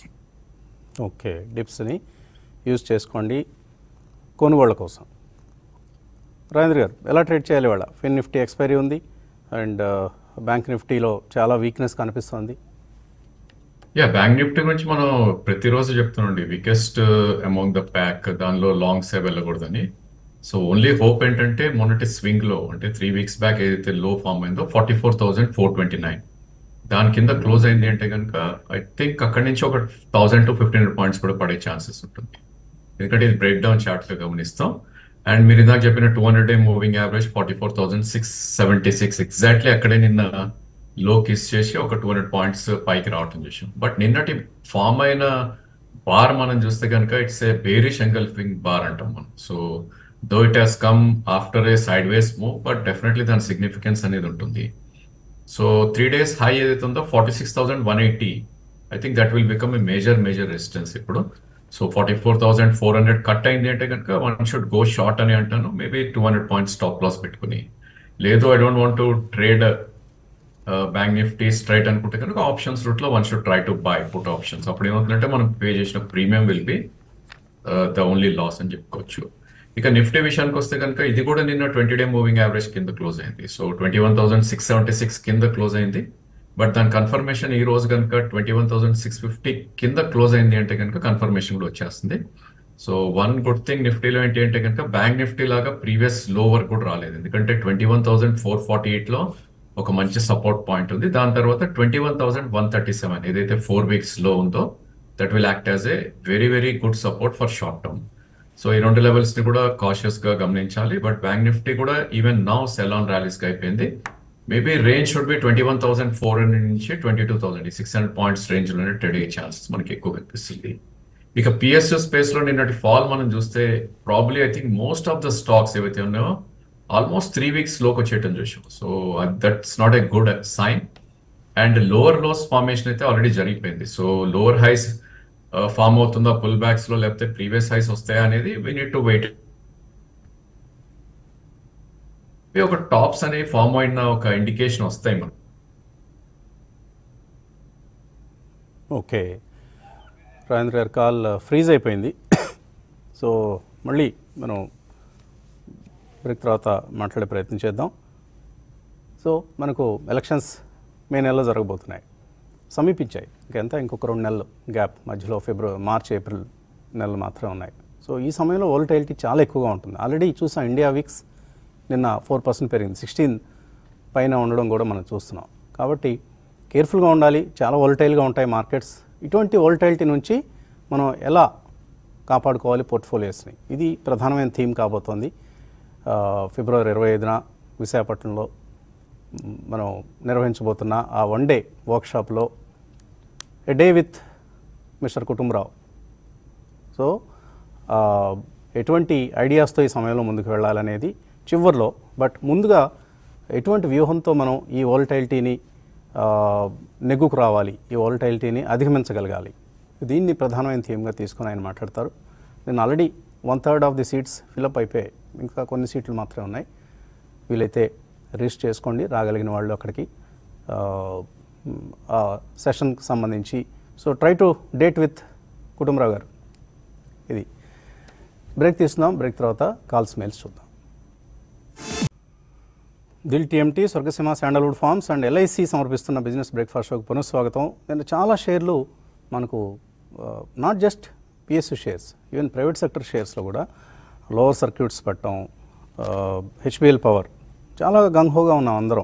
ఓకే డిప్స్ని యూజ్ చేసుకోండి కొనుగోళ్ల కోసం రాజేంద్ర గారు ఎలా ట్రేడ్ చేయాలి వాళ్ళ ఫిన్ నిఫ్టీ ఎక్స్పైరీ ఉంది అండ్ బ్యాంక్ నిఫ్టీలో చాలా వీక్నెస్ కనిపిస్తుంది యా బ్యాంక్ నిఫ్టీ గురించి మనం ప్రతిరోజు చెప్తున్నాండి వీకెస్ట్ అమౌంగ్ ద ప్యాక్ దానిలో లాంగ్ సేవ్ వెళ్ళకూడదని సో ఓన్లీ హోప్ ఏంటంటే మొన్నటి స్వింగ్ లో అంటే త్రీ వీక్స్ బ్యాక్ ఏదైతే లో ఫామ్ అయిందో forty four thousand four twenty nine దాని కింద క్లోజ్ అయింది అంటే కనుక ఐ థింక్ అక్కడి నుంచి ఒక thousand to fifteen hundred points కూడా పడే ఛాన్సెస్ ఉంటుంది ఎందుకంటే ఇది బ్రేక్ డౌన్ చార్ట్ లో గమనిస్తాం అండ్ మీరు ఇందాక చెప్పిన two hundred day moving average forty four thousand six seventy six exactly అక్కడే నిన్న లో కిస్ చేసి ఒక టూ హండ్రెడ్ పాయింట్స్ పైకి రావటం చూసాం బట్ నిన్నటి ఫామ్ అయిన బార్ మనం చూస్తే కనుక it's a bearish engulfing bar అంటాం మనం so though it has come after a sideways move but definitely దాని సిగ్నిఫికెన్స్ అనేది ఉంటుంది సో త్రీ డేస్ హై ఏదైతే ఉందో forty six thousand one eighty I think that will become a major major resistance ఇప్పుడు so forty four thousand four hundred cut అయింది అంటే కనుక one should go short అని అంటాను maybe two hundred points stop loss పెట్టుకుని లేదు I don't want to trade bank Nifty straight అనుకుంటే కనుక ఆప్షన్స్ రూట్ లో one should try to buy put options అప్పుడు ఏమవుతుందంటే మనం పే చేసిన premium will be the only loss అని చెప్పుకోవచ్చు ఇక నిఫ్టీ విషయానికి వస్తే కనుక ఇది కూడా నిన్న ట్వంటీ డే మూవింగ్ యావరేజ్ కింద క్లోజ్ అయింది so twenty one thousand six seventy six కింద క్లోజ్ అయింది బట్ దాని కన్ఫర్మేషన్ ఈ రోజు కనుక twenty one thousand six fifty కింద క్లోజ్ అయింది అంటే కనుక కన్ఫర్మేషన్ కూడా వచ్చేస్తుంది సో వన్ గుడ్ థింగ్ నిఫ్టీలో ఏంటి అంటే కనుక బ్యాంక్ నిఫ్టీ లాగా ప్రీవియస్ లో వరకు కూడా రాలేదు ఎందుకంటే twenty one thousand four forty eight లో ఒక మంచి సపోర్ట్ పాయింట్ ఉంది దాని తర్వాత twenty one thousand one thirty seven ఏదైతే ఫోర్ వీక్స్ లో ఉందో that will act as a very very good support for short term so ఈ రెండు లెవెల్స్ ని కూడా కాషియస్ గా గమనించాలి బట్ బ్యాంక్ నిఫ్టీ కూడా even now sell on rallies గా అయిపోయింది maybe range should be twenty one thousand four hundred నుంచి twenty two thousand six hundred points range లోనే ట్రేడ్ అయ్యే ఛాన్సెస్ మనకి ఎక్కువ కనిపిస్తుంది ఇక పిఎస్యు స్పేస్ లో నిన్నటి ఫాల్ మనం చూస్తే probably I think most of the stocks ఏవైతే ఉన్నాయో ఆల్మోస్ట్ త్రీ వీక్స్ లోకి వచ్చేయటం చూసాం so that's not a good sign and lower lows formation అయితే ఆల్రెడీ జరిగిపోయింది సో లోవర్ హైస్ ఫామ్ అవుతుందా పుల్ బ్యాక్స్ లో లేకపోతే ప్రీవియస్ హైస్ వస్తాయా అనేది వీ నీడ్ టు వెయిట్ ఒక టాప్స్ అనేవి ఫామ్ అయిన ఒక ఇండికేషన్ వస్తాయి మనం ఓకే రాజేంద్ర గారి కాల్ ఫ్రీజ్ అయిపోయింది సో మళ్ళీ మనం బ్రేక్ తర్వాత మాట్లాడే ప్రయత్నం చేద్దాం సో మనకు ఎలక్షన్స్ మే నెలలో జరగబోతున్నాయి సమీపించాయి ఇంకెంత ఇంకొక రెండు నెలలు గ్యాప్ మధ్యలో ఫిబ్రవరి మార్చ్ ఏప్రిల్ నెలలు మాత్రమే ఉన్నాయి సో ఈ సమయంలో వోల్టైలిటీ చాలా ఎక్కువగా ఉంటుంది ఆల్రెడీ చూసాం ఇండియా వీక్స్ నిన్న ఫోర్ పర్సెంట్ పెరిగింది సిక్స్టీన్ పైన ఉండడం కూడా మనం చూస్తున్నాం కాబట్టి కేర్ఫుల్గా ఉండాలి చాలా వోల్టైల్గా ఉంటాయి మార్కెట్స్ ఇటువంటి వోల్టైలిటీ నుంచి మనం ఎలా కాపాడుకోవాలి పోర్ట్ఫోలియోస్ని ఇది ప్రధానమైన థీమ్ కాబోతోంది ఆ, ఫిబ్రవరి ఇరవై ఐదున విశాఖపట్నంలో మ్, మనం నిర్వహించబోతున్న ఆ వన్ డే వర్క్షాప్లో a day with mister Kutumbarao so ఆ, ఎటువంటి ఐడియాస్తో ఈ సమయంలో ముందుకు వెళ్ళాలనేది చివరిలో బట్ ముందుగా ఎటువంటి వ్యూహంతో మనం ఈ వోల్టైలిటీని నెగ్గుకు రావాలి ఈ వోల్టైలిటీని అధిగమించగలగాలి దీన్ని ప్రధానమైన థీమ్గా తీసుకుని ఆయన మాట్లాడతారు నేను already one third of the seats fill up అయిపోయాయి ఇంకా కొన్ని సీట్లు మాత్రమే ఉన్నాయి వీలైతే రిజిస్టర్ చేసుకోండి రాగలిగిన వాళ్ళు అక్కడికి ఆ, ఆ సెషన్కి సంబంధించి so try to date with Kutumbarao garu ఇది బ్రేక్ తీసుకుందాం బ్రేక్ తర్వాత కాల్స్ మెయిల్స్ చూద్దాం Dil TMT Swargaseema sandalwood farms and LIC సమర్పిస్తున్న బిజినెస్ బ్రేక్ఫాస్ట్ షోకి పునఃస్వాగతం నేను చాలా షేర్లు మనకు not just PSU shares even private sector షేర్స్లో కూడా లోవర్ సర్క్యూట్స్ పెట్టడం హెచ్పిఎల్ పవర్ చాలా గంహోగా ఉన్నాం అందరం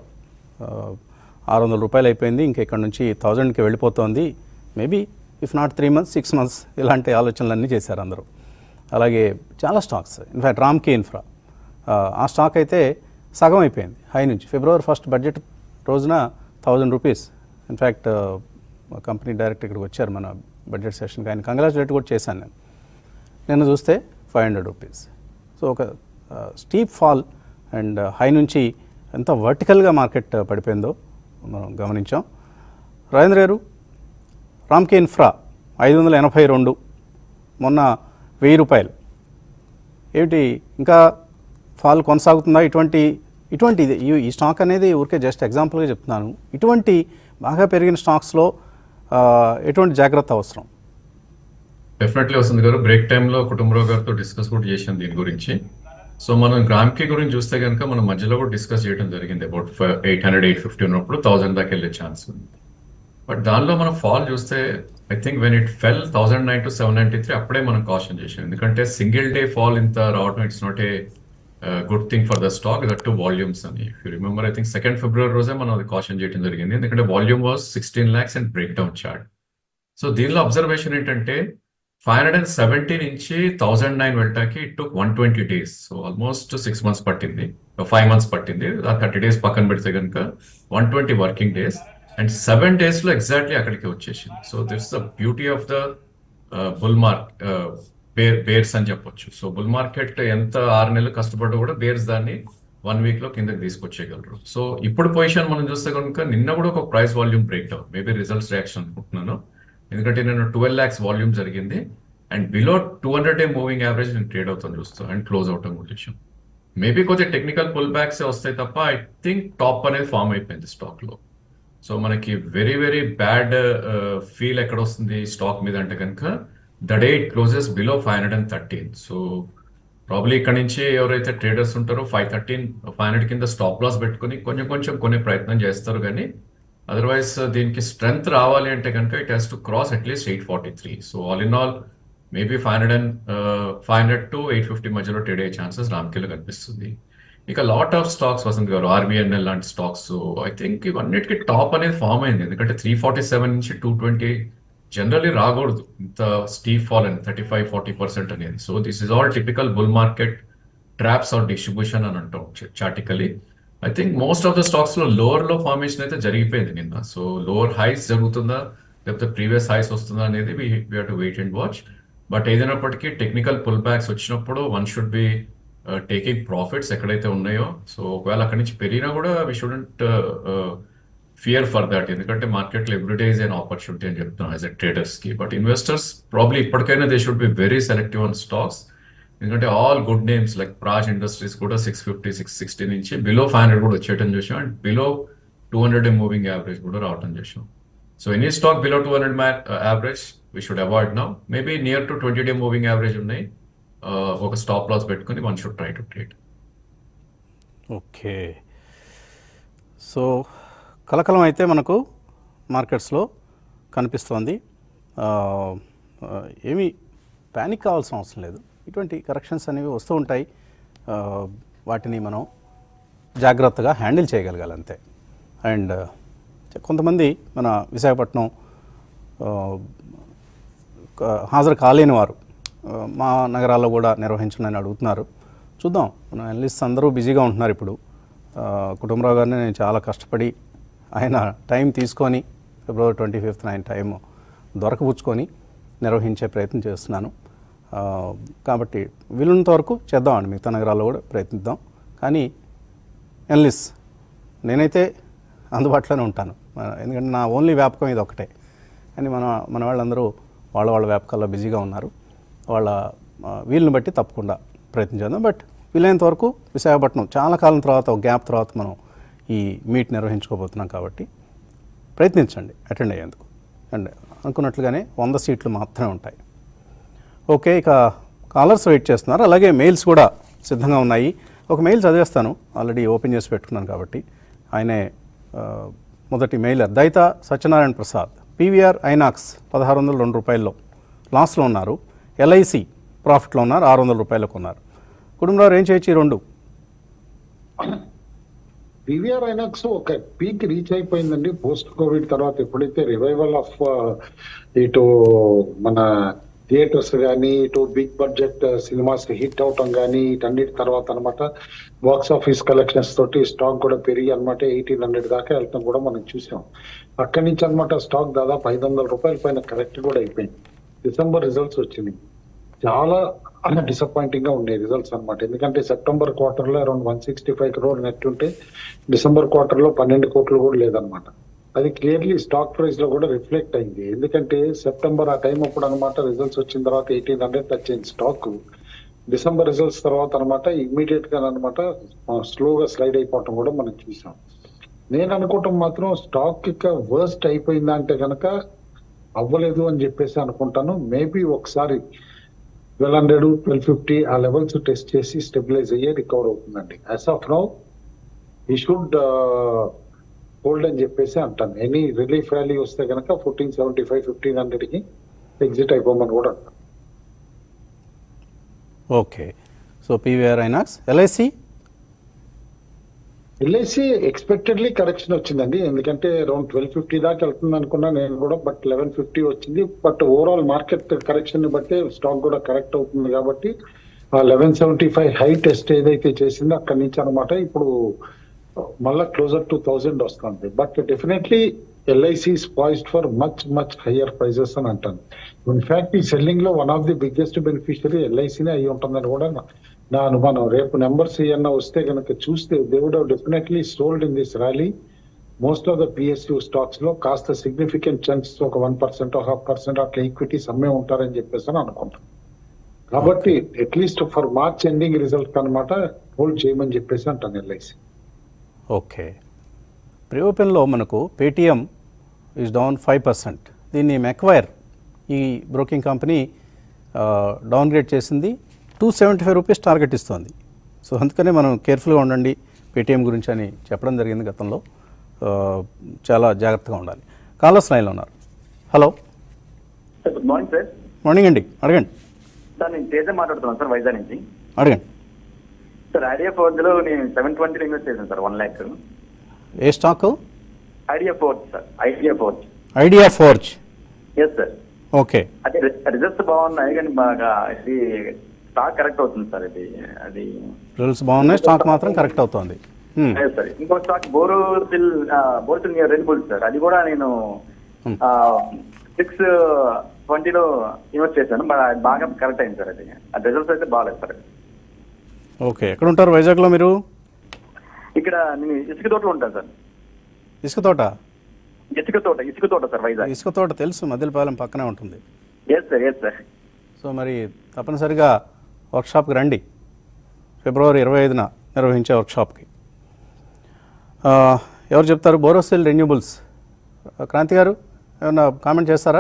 ఆరు వందల రూపాయలు అయిపోయింది ఇంకా ఇక్కడ నుంచి థౌజండ్కి వెళ్ళిపోతుంది maybe if not three months six months ఇలాంటి ఆలోచనలన్నీ చేశారు అందరూ అలాగే చాలా స్టాక్స్ ఇన్ఫ్యాక్ట్ రామ్కే ఇన్ఫ్రా ఆ, ఆ స్టాక్ అయితే సగం అయిపోయింది హై నుంచి ఫిబ్రవరి ఫస్ట్ బడ్జెట్ రోజున thousand rupees in fact company direct ఇక్కడికి వచ్చారు మన బడ్జెట్ సెషన్కి ఆయన కంగ్రాచులేట్ కూడా చేశాను నేను నిన్న చూస్తే ఫైవ్ హండ్రెడ్ రూపీస్ సో ఒక స్టీప్ ఫాల్ అండ్ హై నుంచి ఎంత వర్టికల్గా మార్కెట్ పడిపోయిందో మనం గమనించాం రాజేంద్ర గారు రామ్కే ఇన్ఫ్రా ఐదు వందల ఎనభై రెండు మొన్న వెయ్యి రూపాయలు ఏమిటి ఇంకా ఫాల్ కొనసాగుతుందా ఇటువంటి ఇటువంటి ఇది- ఈ- ఈ స్టాక్ అనేది ఊరికే జస్ట్ ఎగ్జాంపుల్గా చెప్తున్నాను ఇటువంటి బాగా పెరిగిన స్టాక్స్లో ఆ, ఎటువంటి జాగ్రత్త అవసరం డెఫినెట్లీ వస్తుంది గారు బ్రేక్ టైంలో కుటుంబరావు గారితో డిస్కస్ కూడా చేసాం దీని గురించి సో మనం గ్రామ్కి గురించి చూస్తే కనుక మనం మధ్యలో కూడా డిస్కస్ చేయడం జరిగింది about eight hundred eight fifty ఉన్నప్పుడు థౌసండ్ దాకా వెళ్ళే ఛాన్స్ ఉంది బట్ దానిలో మనం ఫాల్ చూస్తే I think when it fell thousand nine to seven ninety three అప్పుడే మనం కాషన్ చేసాం ఎందుకంటే సింగిల్ డే ఫాల్ ఇంత రావడం it's not a good thing for the stock that too volumes అని if you remember I think second ఫిబ్రవరి రోజే మనం అది కాషన్ చేయడం జరిగింది ఎందుకంటే volume was sixteen lakhs and break down chart so దీనిలో అబ్జర్వేషన్ ఏంటంటే ఫైవ్ హండ్రెడ్ అండ్ సెవెంటీ నుంచి థౌసండ్ నైన్ వెళ్ళటానికి it took one twenty days so almost six months పట్టింది ఫైవ్ మంత్స్ పట్టింది ఆ థర్టీ డేస్ పక్కన పెడితే కనుక one twenty working days and seven days లో ఎగ్జాక్ట్లీ అక్కడికి వచ్చేసింది so this the beauty of the bull mark bear bears అని చెప్పొచ్చు సో బుల్ మార్కెట్ ఎంత ఆరు నెలలు కష్టపడ్డా కూడా బేర్స్ దాన్ని వన్ వీక్ లో కిందకి తీసుకొచ్చేయగలరు సో ఇప్పుడు పొజిషన్ మనం చూస్తే కనుక నిన్న కూడా ఒక price volume break down maybe results reaction అనుకుంటున్నాను ఎందుకంటే నేను ట్వెల్వ్ ల్యాక్స్ వాల్యూమ్ జరిగింది and below two hundred day moving average నేను ట్రేడ్ అవుతాను చూస్తాను అండ్ క్లోజ్ అవుతాం పొజిషన్ మేబీ కొంచెం టెక్నికల్ పుల్ బ్యాక్స్ వస్తాయి తప్ప ఐ థింక్ టాప్ అనేది ఫామ్ అయిపోయింది స్టాక్ లో సో మనకి వెరీ వెరీ బ్యాడ్ ఫీల్ ఎక్కడ వస్తుంది స్టాక్ మీద అంటే కనుక the day it closes below five hundred and thirteen so probably ఇక్కడ నుంచి ఎవరైతే ట్రేడర్స్ ఉంటారో ఫైవ్ థర్టీన్ ఫైవ్ హండ్రెడ్ కింద స్టాప్ లాస్ పెట్టుకుని కొంచెం కొంచెం కొనే ప్రయత్నం చేస్తారు కానీ అదర్వైజ్ దీనికి స్ట్రెంగ్త్ రావాలి అంటే కనుక it has to cross at least eight forty three so all in all maybe five hundred and five hundred to eight fifty మధ్యలో ట్రేడ్ అయ్యే ఛాన్సెస్ రామ్కిలో కనిపిస్తుంది ఇక lot of stocks Vasant garu RVNL లాంటి స్టాక్స్ ఐ థింక్ ఇవన్నిటికీ టాప్ అనేది ఫామ్ అయింది ఎందుకంటే త్రీ ఫార్టీ సెవెన్ నుంచి టూ ట్వంటీ జనరల్లీ రాకూడదు ఇంత స్టీప్ ఫాల్ అని థర్టీ ఫైవ్ ఫార్టీ పర్సెంట్ అనేది so this is all typical bull market traps are distribution అని అంటాం చాటికలీ I think most of the stocks లో లోవర్ లో ఫార్మేషన్ అయితే జరిగిపోయింది నిన్న సో లోవర్ హైస్ జరుగుతుందా లేకపోతే ప్రీవియస్ హైస్ వస్తుందా అనేది we we to wait and watch but ఏదైనప్పటికీ టెక్నికల్ పుల్ బ్యాక్స్ వచ్చినప్పుడు one should be taking profits ఎక్కడైతే ఉన్నాయో సో ఒకవేళ అక్కడి నుంచి పెరిగినా కూడా we shouldn't fear for that ఎందుకంటే మార్కెట్లో ఎవ్రీడే ఇస్ అన్ ఆపర్చునిటీ అని చెప్తున్నాం యాజ్ ఎ ట్రేడర్స్ కి బట్ ఇన్వెస్టర్స్ ప్రాబ్లీ ఇప్పటికైనా they should be very selective on stocks ఎందుకంటే all good names like Praj industries కూడా సిక్స్ ఫిఫ్టీ సిక్స్ సిక్స్టీ నుంచి below five hundred కూడా వచ్చేయటం చూసాం and below two hundred moving average కూడా రావటం చూసాం so any stock below two hundred average we should avoid now maybe near to twenty day moving average ఉన్నాయి Uh, ఒక stop loss పెట్టుకుని one should try to trade okay so కలకలం అయితే మనకు మార్కెట్స్లో కనిపిస్తోంది ఆ, ఆ, ఏమీ ప్యానిక్ కావాల్సిన అవసరం లేదు ఇటువంటి కరెక్షన్స్ అనేవి వస్తూ ఉంటాయి ఆ, వాటిని మనం జాగ్రత్తగా హ్యాండిల్ చేయగలగాలి అంతే అండ్ కొంతమంది మన విశాఖపట్నం ఆ, క- హాజరు కాలేని వారు ఆ, మా నగరాల్లో కూడా నిర్వహించండి అడుగుతున్నారు చూద్దాం మన అనలిస్ట్ అందరూ బిజీగా ఉంటున్నారు ఇప్పుడు ఆ, కుటుంబరావు గారిని నేను చాలా కష్టపడి ఆయన టైం తీసుకొని ఫిబ్రవరి ట్వంటీ ఫిఫ్త్ ఆయన టైం దొరకపుచ్చుకొని నిర్వహించే ప్రయత్నం చేస్తున్నాను ఆ, కాబట్టి వీలున్నంత వరకు చేద్దామండి మిగతా నగరాల్లో కూడా ప్రయత్నిద్దాం కానీ ఎన్లిస్ నేనైతే అందుబాటులోనే ఉంటాను ఆ, ఎందుకంటే నా ఓన్లీ వ్యాపకం ఇది ఒకటే కానీ మన మన వాళ్ళందరూ వాళ్ళ వాళ్ళ వ్యాపకాల్లో బిజీగా ఉన్నారు వాళ్ళ ఆ, వీలుని బట్టి తప్పకుండా ప్రయత్నం చేద్దాం బట్ వీలైనంత వరకు విశాఖపట్నం చాలా కాలం తర్వాత ఒక గ్యాప్ తర్వాత మనం ఈ మీట్ నిర్వహించుకోబోతున్నాం కాబట్టి ప్రయత్నించండి అటెండ్ అయ్యేందుకు అండ్ అనుకున్నట్లుగానే వంద సీట్లు మాత్రమే ఉంటాయి ఓకే ఇక కాలర్స్ వెయిట్ చేస్తున్నారు అలాగే మెయిల్స్ కూడా సిద్ధంగా ఉన్నాయి ఒక మెయిల్ చదివేస్తాను ఆల్రెడీ ఓపెన్ చేసి పెట్టుకున్నాను కాబట్టి ఆయనే ఆ, మొదటి మెయిలర్ దైత సత్యనారాయణ ప్రసాద్ పీవీఆర్ ఐనాక్స్ పదహారు వందల రెండు రూపాయల్లో లాస్లో ఉన్నారు ఎల్ఐసి ప్రాఫిట్లో ఉన్నారు ఆరు వందల రూపాయలకు ఉన్నారు కుటుంబంలో ఏం చేయొచ్చు ఈ రెండు పీవీఆర్ ఐనాక్స్ ఒక పీక్ రీచ్ అయిపోయిందండి పోస్ట్ కోవిడ్ తర్వాత ఎప్పుడైతే రివైవల్ ఆఫ్ ఇటు మన థియేటర్స్ కానీ ఇటు బిగ్ బడ్జెట్ సినిమాస్ హిట్ అవటం కానీ వీటన్నిటి తర్వాత అనమాట బాక్స్ ఆఫీస్ కలెక్షన్స్ తోటి స్టాక్ కూడా పెరిగి అనమాట ఎయిటీన్ హండ్రెడ్ దాకా వెళ్తాం కూడా మనం చూసాం అక్కడి నుంచి అనమాట స్టాక్ దాదాపు ఐదు వందల రూపాయల పైన కరెక్ట్ కూడా అయిపోయింది డిసెంబర్ రిజల్ట్స్ వచ్చినాయి చాలా డిసప్పాయింటింగ్ గా ఉన్నాయి రిజల్ట్స్ అన్నమాట ఎందుకంటే సెప్టెంబర్ క్వార్టర్ లో around one sixty five crore net ఉంటే డిసెంబర్ క్వార్టర్ లో పన్నెండు కోట్లు కూడా లేదనమాట అది క్లియర్లీ స్టాక్ ప్రైస్ లో కూడా రిఫ్లెక్ట్ అయింది ఎందుకంటే సెప్టెంబర్ ఆ టైం అప్పుడు అనమాట రిజల్ట్స్ వచ్చిన తర్వాత ఎయిటీన్ హండ్రెడ్ టచ్ అయింది స్టాక్ డిసెంబర్ రిజల్ట్స్ తర్వాత అనమాట ఇమ్మీడియట్ గా అనమాట స్లోగా స్లైడ్ అయిపోవటం కూడా మనం చూసాం నేను అనుకోవటం మాత్రం స్టాక్ ఇక వర్స్ట్ అయిపోయిందా అంటే గనక అవ్వలేదు అని చెప్పేసి అనుకుంటాను మేబీ ఒకసారి ట్వెల్వ్ హండ్రెడ్ ట్వెల్వ్ ఫిఫ్టీ ఆ లెవెల్స్ టెస్ట్ చేసి స్టెబిలైజ్ అయ్యే రికవర్ అవుతుందండి యాజ్ ఆఫ్ నౌ ఈ షుడ్ హోల్డ్ అని చెప్పేసి అంటాను ఎనీ రిలీఫ్ ర్యాలీ వస్తే కనుక fourteen seventy five fifteen hundred కి ఎగ్జిట్ అయిపోమని కూడా అంటాను okay so PVR Inox LIC LIC expectedly correction వచ్చిందండి ఎందుకంటే అరౌండ్ ట్వెల్వ్ ఫిఫ్టీ దాకా వెళ్తుంది అనుకున్నా నేను కూడా బట్ లెవెన్ ఫిఫ్టీ వచ్చింది బట్ ఓవరాల్ మార్కెట్ కరెక్షన్ ని బట్టి స్టాక్ కూడా కరెక్ట్ అవుతుంది కాబట్టి ఆ eleven seventy five high test ఏదైతే చేసిందో అక్కడి నుంచి అనమాట ఇప్పుడు మళ్ళా క్లోజర్ టు థౌజండ్ వస్తుంది but definitely LIC poised for much much higher prices అని అంటాను ఇన్ఫాక్ట్ ఈ సెల్లింగ్ లో one of the biggest beneficiary ఎల్ఐసినే అయి ఉంటుందని కూడా నా- నా అనుమానం రేపు నెంబర్స్ ఏమన్నా వస్తే కనుక చూస్తే దేవుడు definitely sold in this rally most of the PSU stocks లో కాస్త సిగ్నిఫికెంట్ చంక్స్ ఒక వన్ పర్సెంట్ హాఫ్ పర్సెంట్ అట్లా ఈక్విటీస్ అమ్మే ఉంటారని చెప్పేసి అని అనుకుంటాను కాబట్టి at least for March ending result అనమాట హోల్డ్ చేయమని చెప్పేసి అంటాను ఎల్ఐసి ఓకే ప్రీ ఓపెన్లో మనకు Paytm is down five percent దీన్ని మెక్వైర్ ఈ బ్రోకింగ్ కంపెనీ డౌన్ గ్రేడ్ చేసింది two seventy five rupees target ఇస్తోంది సో అందుకనే మనం కేర్ఫుల్గా ఉండండి పేటిఎం గురించి అని చెప్పడం జరిగింది గతంలో ఆ, చాలా జాగ్రత్తగా ఉండాలి కాలర్స్ లైన్లో ఉన్నారు hello sir good morning sir morning అండి అడగండి సార్ నేను తేజ మాట్లాడుతున్నాను సార్ వైజాగ్ నుంచి అడగండి సార్ ఐడియా ఫోర్జ్లో నేను సెవెన్ ట్వంటీలో ఇన్వెస్ట్ చేశాను sir one lakh a stock ideaForge sir ideaForge ideaForge yes sir okay అదే రిజల్ట్స్ బాగున్నాయి కానీ బాగా ఇది స్టాక్ కరెక్ట్ అవుతుంది సార్ ఇది అది రిజల్ట్స్ బాగున్నాయి స్టాక్ మాత్రం కరెక్ట్ అవుతోంది Hmm. అదే సార్ ఇంకో stock Borosil Borosil near red bull sir అది కూడా నేను Hmm. సిక్స్ ట్వంటీలో ఇన్వెస్ట్ చేశాను బా- అది బాగా కరెక్ట్ అయింది సార్ అది ఆ రిజల్ట్స్ అయితే బాగాలేదు సార్ ఓకే ఎక్కడ ఉంటారు వైజాగ్లో మీరు ఇక్కడ నేను ఇసుక తోటలో ఉంటాను సార్ ఇసుక తోట ఇసుక తోట ఇసుక తోట సార్ వైజాగ్ ఇసుక తోట తెలుసు మదిలపాలెం పక్కనే ఉంటుంది yes sir yes sir so మరి తప్పనిసరిగా వర్క్షాప్కి రండి ఫిబ్రవరి ఇరవై ఐదున నిర్వహించే వర్క్షాప్కి ఆ, ఎవరు చెప్తారు బోరోసిల్ రెన్యూబుల్స్ క్రాంతి గారు ఏమన్నా కామెంట్ చేస్తారా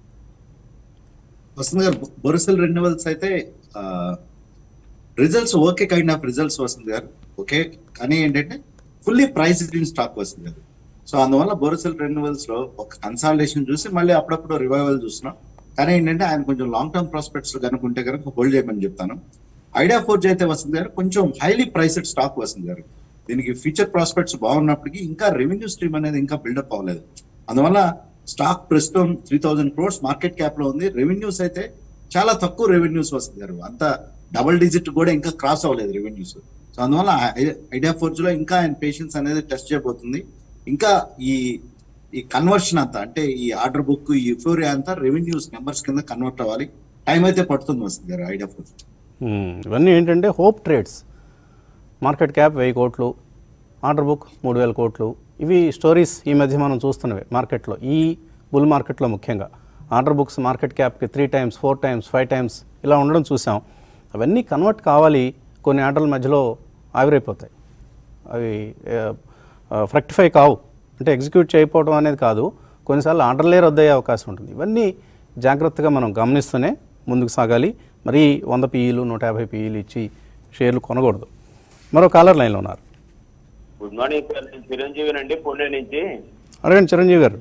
వసంత్ గారు బొరుసెల్ రెన్యువల్స్ అయితే results okay kind of results వస్తుంది గారు ఓకే కానీ ఏంటంటే ఫుల్లీ ప్రైస్ ఇన్ స్టాక్ వస్తుంది గారు సో అందువల్ల బొరుసెల్ రెన్యువల్స్ లో ఒక కన్సాలిడేషన్ చూసి మళ్ళీ అప్పుడప్పుడు రివైవల్ చూస్తున్నాం కానీ ఏంటంటే ఆయన కొంచెం లాంగ్ టర్మ్ ప్రాస్పెక్ట్స్ కనుకుంటే కనుక హోల్డ్ చేయమని చెప్తాను ఐడియా ఫోర్జ్ అయితే వస్తుంది గారు కొంచెం హైలీ ప్రైస్డ్ స్టాక్ వస్తుంది గారు దీనికి ఫ్యూచర్ ప్రాస్పెక్ట్స్ బాగున్నప్పటికీ ఇంకా రెవెన్యూ స్ట్రీమ్ అనేది ఇంకా బిల్డప్ అవ్వలేదు అందువల్ల స్టాక్ ప్రస్తుతం three thousand crores market cap లో ఉంది రెవెన్యూస్ అయితే చాలా తక్కువ రెవెన్యూస్ వస్తుంది గారు అంత డబుల్ డిజిట్ కూడా ఇంకా క్రాస్ అవ్వలేదు రెవెన్యూస్ సో అందువల్ల ఐ- ఐడియా ఫోర్జ్ లో ఇంకా ఆయన పేషెన్స్ అనేది టెస్ట్ చేయబోతుంది ఇంకా ఈ ఈ కన్వర్షన్ అంతా అంటే ఈ ఆర్డర్ బుక్ ఈ యుఫోరియా అంతా రెవెన్యూస్ నెంబర్స్ కింద కన్వర్ట్ అవ్వాలి టైం అయితే పడుతుంది వస్తుంది గారు ఐడియా ఫోర్జ్ మ్మ్. ఇవన్నీ ఏంటంటే హోప్ ట్రేడ్స్ మార్కెట్ క్యాప్ వెయ్యి కోట్లు ఆర్డర్ బుక్ మూడు వేల కోట్లు ఇవి స్టోరీస్ ఈ మధ్య మనం చూస్తున్నవి మార్కెట్లో ఈ బుల్ మార్కెట్లో ముఖ్యంగా ఆర్డర్ బుక్స్ మార్కెట్ క్యాప్కి three times four times five times ఇలా ఉండడం చూసాం అవన్నీ కన్వర్ట్ కావాలి కొన్ని ఆర్డర్ల మధ్యలో ఆవిరైపోతాయి అవి ఫ్రక్టిఫై కావు అంటే ఎగ్జిక్యూట్ చేయకపోవడం అనేది కాదు కొన్నిసార్లు ఆర్డర్లే రద్దయ్యే అవకాశం ఉంటుంది ఇవన్నీ జాగ్రత్తగా మనం గమనిస్తూనే ముందుకు సాగాలి మరీ వంద పీఈలు నూట యాభై పీఈలు ఇచ్చి షేర్లు కొనకూడదు మరో కాలర్ లైన్లో ఉన్నారు గుడ్ మార్నింగ్ సార్ నేను చిరంజీవినండి పుణె నుంచి అడగండి చిరంజీవి గారు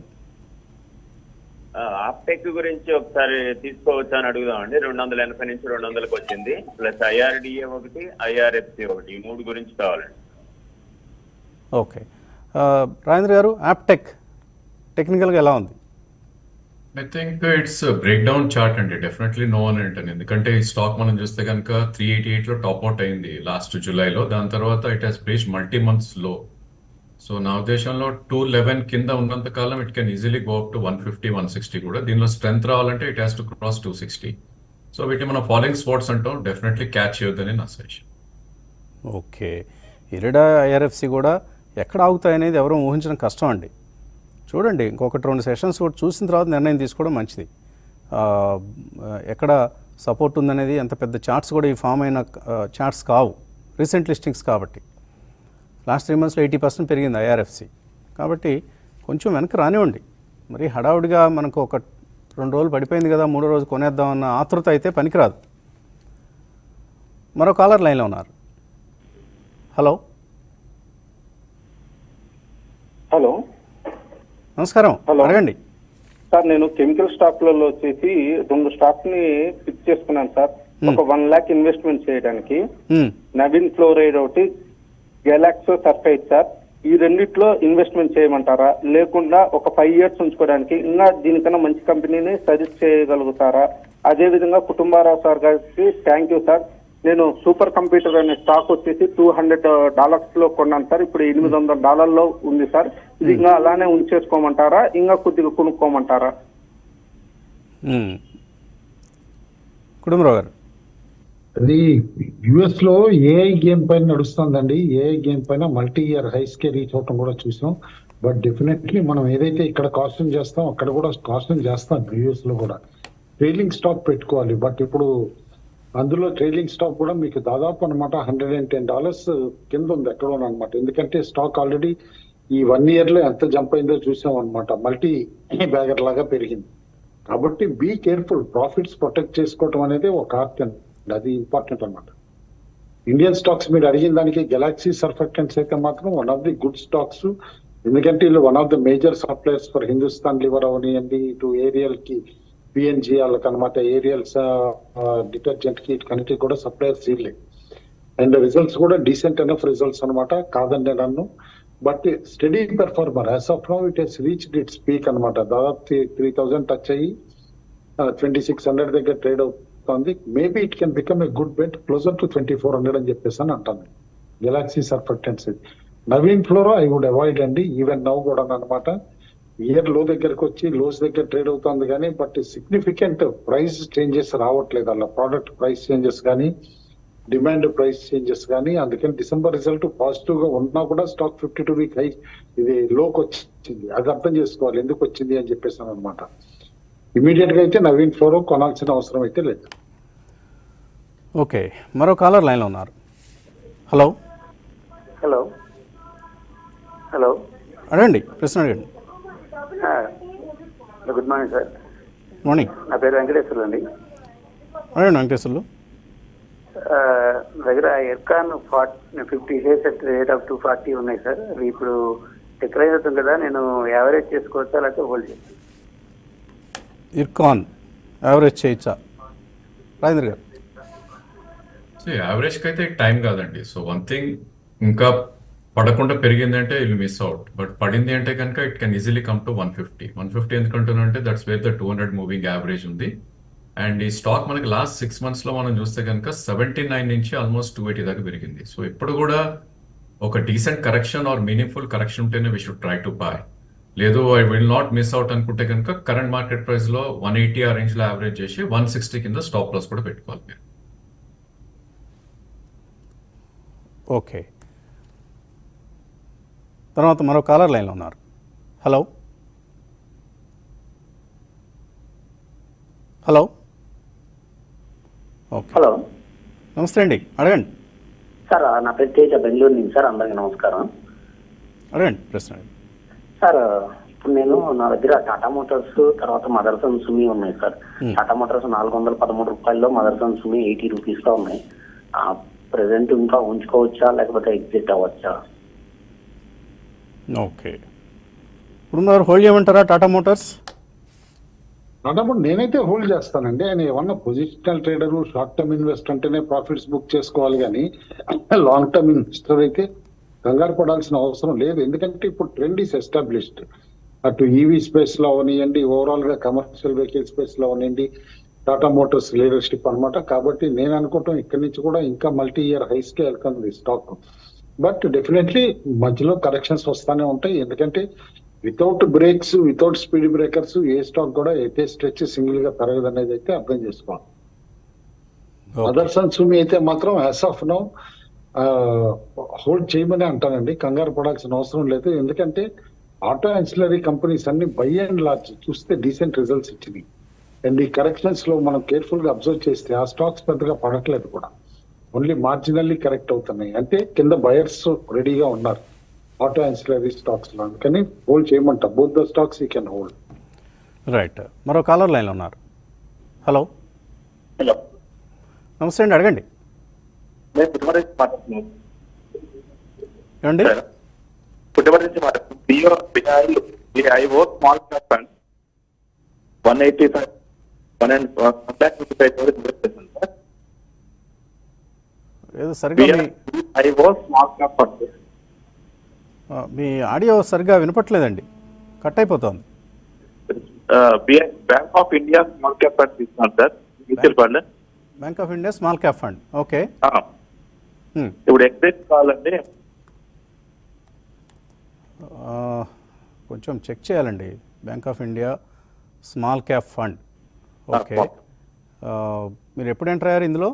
ఆప్టెక్ గురించి ఒకసారి తీసుకోవచ్చా అని అడుగుదామండి రెండు వందల ఎనభై నుంచి రెండు వందలకు వచ్చింది ప్లస్ ఐఆర్డిఏ ఒకటి ఐఆర్ఎఫ్సి ఒకటి ఈ మూడు గురించి కావాలండి ఓకే ఆ, రాజేంద్ర గారు యాప్టెక్ టెక్నికల్గా ఎలా ఉంది I think it's break down chart అండి డెఫినెట్లీ నో అని అంటాను ఎందుకంటే ఈ స్టాక్ మనం చూస్తే కనుక త్రీ ఎయిటీ ఎయిట్లో టాప్ అవుట్ అయింది లాస్ట్ జూలైలో దాని తర్వాత it has breach multi months లో సో నా ఉద్దేశంలో టూ లెవెన్ కింద ఉన్నంత కాలం it can easily go up to one fifty one sixty కూడా దీనిలో స్ట్రెంత్ రావాలంటే it has to cross two sixty so వీటిని మనం ఫాలోయింగ్ స్పోర్ట్స్ అంటాం డెఫినెట్లీ క్యాచ్ చేయొద్దని నా సజెషన్ ఓకే ఇరిడా ఐఆర్ఎఫ్సి కూడా ఎక్కడ ఆగుతాయనేది ఎవరూ ఊహించడం కష్టం అండి చూడండి ఇంకొకటి రెండు సెషన్స్ కూడా చూసిన తర్వాత నిర్ణయం తీసుకోవడం మంచిది ఆ, ఎక్కడ సపోర్ట్ ఉందనేది ఎంత పెద్ద చార్ట్స్ కూడా ఈ ఫామ్ అయిన చార్ట్స్ కావు రీసెంట్ లిస్టింగ్స్ కాబట్టి లాస్ట్ త్రీ మంత్స్లో ఎయిటీ పర్సెంట్ పెరిగింది ఐఆర్ఎఫ్సి కాబట్టి కొంచెం వెనక్కి రానివ్వండి మరి హడావుడిగా మనకు ఒక రెండు రోజులు పడిపోయింది కదా మూడో రోజు కొనేద్దామన్న ఆతృత అయితే పనికిరాదు మరో కాలర్ లైన్లో ఉన్నారు హలో హలో నమస్కారం హలో. అడగండి సార్ నేను కెమికల్ స్టాక్లలో వచ్చేసి రెండు స్టాక్స్ ని ఫిక్స్ చేసుకున్నాను సార్ ఒక వన్ లాక్ ఇన్వెస్ట్మెంట్ చేయడానికి మ్మ్. నవీన్ ఫ్లోరైడ్ ఒకటి గెలాక్సో సర్ఫైడ్ సార్ ఈ రెండిట్లో ఇన్వెస్ట్మెంట్ చేయమంటారా లేకుండా ఒక ఫైవ్ ఇయర్స్ ఉంచుకోవడానికి ఇంకా దీనికన్నా మంచి కంపెనీని సజెస్ట్ చేయగలుగుతారా అదే విధంగా కుటుంబారావు సార్ గారికి థ్యాంక్ యూ సార్ నేను సూపర్ కంప్యూటర్ అనే స్టాక్ వచ్చేసి టూ హండ్రెడ్ డాలర్స్ లో కొన్నాను సార్ ఇప్పుడు ఎనిమిది వందల డాలర్లో ఉంది సార్ ఇది ఇంకా అలానే ఉంచేసుకోమంటారా ఇంకా కొద్దిగా కొనుక్కోమంటారా మ్మ్. కుటుంబరావు గారు అది యుఎస్ లో ఏఐ గేమ్ పైన నడుస్తుందండి ఏఐ గేమ్ పైన మల్టీ ఇయర్ హైస్ కి రీచ్ అవటం కూడా చూసాం బట్ డెఫినెట్లీ మనం ఏదైతే ఇక్కడ కాస్టింగ్ చేస్తాం అక్కడ కూడా కాస్టింగ్ చేస్తాం యుఎస్ లో కూడా ట్రైలింగ్ స్టాక్ పెట్టుకోవాలి బట్ ఇప్పుడు అందులో ట్రైలింగ్ స్టాక్ కూడా మీకు దాదాపు అనమాట హండ్రెడ్ అండ్ టెన్ డాలర్స్ కింద ఉంది ఎక్కడో అనమాట ఎందుకంటే స్టాక్ ఆల్రెడీ ఈ వన్ ఇయర్ లో ఎంత జంప్ అయిందో చూసాం అనమాట మల్టీ బ్యాగర్ లాగా పెరిగింది కాబట్టి బీ కేర్ఫుల్ ప్రాఫిట్స్ ప్రొటెక్ట్ చేసుకోవటం అనేది ఒక ఆర్ట్ అండి అది ఇంపార్టెంట్ అన్నమాట ఇండియన్ స్టాక్స్ మీరు అడిగిన దానికి గెలాక్సీ సర్ఫెక్టెన్స్ అయితే మాత్రం one of the good stocks ఎందుకంటే వీళ్ళు one of the major suppliers for Hindustan Lever అవనియండి ఇటు ఏరియల్ కి పిఎన్జి వాళ్ళకి అనమాట ఏరియల్స్ డిటర్జెంట్ కి కన్నిటి కూడా సప్లయర్స్ వీళ్ళే అండ్ రిజల్ట్స్ కూడా డీసెంట్ ఎనఫ్ రిజల్ట్స్ అనమాట కాదండి నన్ను but steady performer as of now it has reached its peak అనమాట దాదాపు త్రీ థౌజండ్ టచ్ అయ్యి ట్వంటీ సిక్స్ హండ్రెడ్ దగ్గర ట్రేడ్ అవుతుంది maybe it can become a good bet closer to twenty four hundred అని చెప్పేసి అని అంటాను Galaxy Surfactants Navin Fluoro I would avoid అండి ఈవెన్ నవ్ కూడా అనమాట ఇయర్ లో దగ్గరకు వచ్చి లోస్ దగ్గర ట్రేడ్ అవుతుంది కానీ బట్ సిగ్నిఫికెంట్ ప్రైస్ చేంజెస్ రావట్లేదు అలా ప్రోడక్ట్ ప్రైస్ చేంజెస్ కానీ డిమాండ్ ప్రైస్ చేంజెస్ కానీ అందుకని డిసెంబర్ రిజల్ట్ పాజిటివ్ గా ఉన్నా కూడా stock fifty two week high ఇది లోకి వచ్చింది అది అర్థం చేసుకోవాలి ఎందుకు వచ్చింది అని చెప్పేసాను అనమాట ఇమీడియట్ గా అయితే నవీన్ ఫ్లోరో కొనాల్సిన అవసరం అయితే లేదు ఓకే మరో కాలర్ లైన్లో ఉన్నారు హలో హలో హలో అడగండి ప్రశ్న అడగండి గుడ్ మార్నింగ్ సార్ మార్నింగ్ నా పేరు వెంకటేశ్వర్లు అండి అడగండి వెంకటేశ్వర్లు ఆ, నా దగ్గర IRCON forty fifty shares at rate of two forty ఉన్నాయి సార్ అవి ఇప్పుడు డిక్లైన్ అవుతుంది కదా నేను యావరేజ్ చేసుకోవచ్చా లేకపోతే హోల్డ్ చేస్తాను ఇర్కాన్ యావరేజ్ చేయొచ్చా రాజేంద్ర గారు సో యావరేజ్కి అయితే టైం కాదండి సో వన్ థింగ్ ఇంకా పడకుండా పెరిగింది అంటే ఇల్ మిస్ అవుట్ బట్ పడింది అంటే కనుక it can easily come to one fifty one fifty ఎందుకంటున్నా అంటే that's where the two hundred moving average ఉంది అండ్ ఈ స్టాక్ మనకి లాస్ట్ సిక్స్ మంత్స్ లో మనం చూస్తే కనుక సెవెంటీ నైన్ నుంచి ఆల్మోస్ట్ టూ ఎయిటీ దాకా పెరిగింది సో ఇప్పుడు కూడా ఒక decent correction or meaningful correction ఉంటేనే we should try to buy లేదు I will not miss out అనుకుంటే కనుక కరెంట్ మార్కెట్ ప్రైస్ లో వన్ ఎయిటీ ఆ రేంజ్ లో యావరేజ్ చేసి వన్ సిక్స్టీ కింద స్టాప్ లాస్ కూడా పెట్టుకోవాలి మీరు ఓకే తర్వాత మరో కాలర్ లైన్లో ఉన్నారు హలో హలో ఓకే హలో నమస్తే అండి అడగండి సార్ నా పేరు తేజ బెంగళూరు నుంచి సార్ అందరికీ నమస్కారం అడగండి ప్రశ్న అడగండి. సార్ ఇప్పుడు నేను నా దగ్గర టాటా మోటార్స్ తర్వాత మదర్సన్ సుమి ఉన్నాయి సార్ టాటా మోటార్స్ నాలుగు వందల పదమూడు రూపాయల్లో మదర్సన్ సుమి ఎయిటీ రూపీస్ లో ఉన్నాయి ప్రెసెంట్ ఇంకా ఉంచుకోవచ్చా లేకపోతే ఎగ్జిట్ అవ్వచ్చా ఓకే ఇప్పుడు మరి హోల్డ్ చేయమంటారా టాటా మోటార్స్ అన్నప్పుడు నేనైతే హోల్డ్ చేస్తానండి ఆయన ఏమన్నా positional trader short term invest అంటేనే ప్రాఫిట్స్ బుక్ చేసుకోవాలి కానీ లాంగ్ టర్మ్ ఇన్వెస్టర్ అయితే కంగారు పడాల్సిన అవసరం లేదు ఎందుకంటే ఇప్పుడు ట్రెండ్ ఈస్ ఎస్టాబ్లిష్డ్ అటు ఈవీ స్పేస్ లో అవనియండి ఓవరాల్ గా కమర్షియల్ వెహికల్ స్పేస్ లో అవనియండి టాటా మోటార్స్ లీడర్షిప్ అన్నమాట కాబట్టి నేను అనుకుంటాం ఇక్కడి నుంచి కూడా ఇంకా మల్టీ ఇయర్ హైస్ కి వెళ్తుంది స్టాక్ బట్ డెఫినెట్లీ మధ్యలో కరెక్షన్స్ వస్తానే ఉంటాయి ఎందుకంటే without brakes without speed breakers a stock కూడా అయితే స్ట్రెచ్ సింగిల్ గా పెరగదు అనేది అయితే అర్థం చేసుకోవాలి అదర్ సన్ సుమి అయితే మాత్రం యాజ్ ఆఫ్ నో హోల్డ్ చేయమని అంటానండి కంగారు పడాల్సిన అవసరం లేదు ఎందుకంటే ఆటో యాన్సిలరీ కంపెనీస్ అన్ని బై అండ్ లార్జ్ చూస్తే డీసెంట్ రిజల్ట్స్ ఇచ్చినాయి అండ్ ఈ కరెక్షన్స్ లో మనం కేర్ఫుల్ గా అబ్జర్వ్ చేస్తే ఆ స్టాక్స్ పెద్దగా పడట్లేదు కూడా ఓన్లీ మార్జినల్లీ కరెక్ట్ అవుతున్నాయి అంటే కింద బయర్స్ రెడీగా ఉన్నారు ఆటో యాన్సిలరీ స్టాక్స్ లో అందుకని హోల్డ్ చేయమంట both the stocks you can hold right మరో కాలర్ లైన్లో ఉన్నారు హలో హలో నమస్తే అండి అడగండి నేను పుట్టపర్తి నుంచి మాట్లాడుతున్నాను ఏమండి పుట్టపర్తి నుంచి మాట్లాడుతున్నాను BO BI BIO small cap fund one eighty five one and one lakh fifty five thousand invest చేశాను సార్ ఏదో సరిగ్గా మీ బిఐఓ స్మాల్ క్యాప్ ఫండ్ ఆ, మీ ఆడియో సరిగ్గా వినపట్లేదండి కట్ అయిపోతుంది BI Bank of India small cap fund తీసుకున్నాను sir mutual fund Bank of India small cap fund okay హ్మ్. ఇప్పుడు ఎగ్జిట్ కావాలండి ఆ, కొంచెం చెక్ చేయాలండి Bank of India small cap fund okay ఆ, మీరు ఎప్పుడు ఎంటర్ అయ్యారు ఇందులో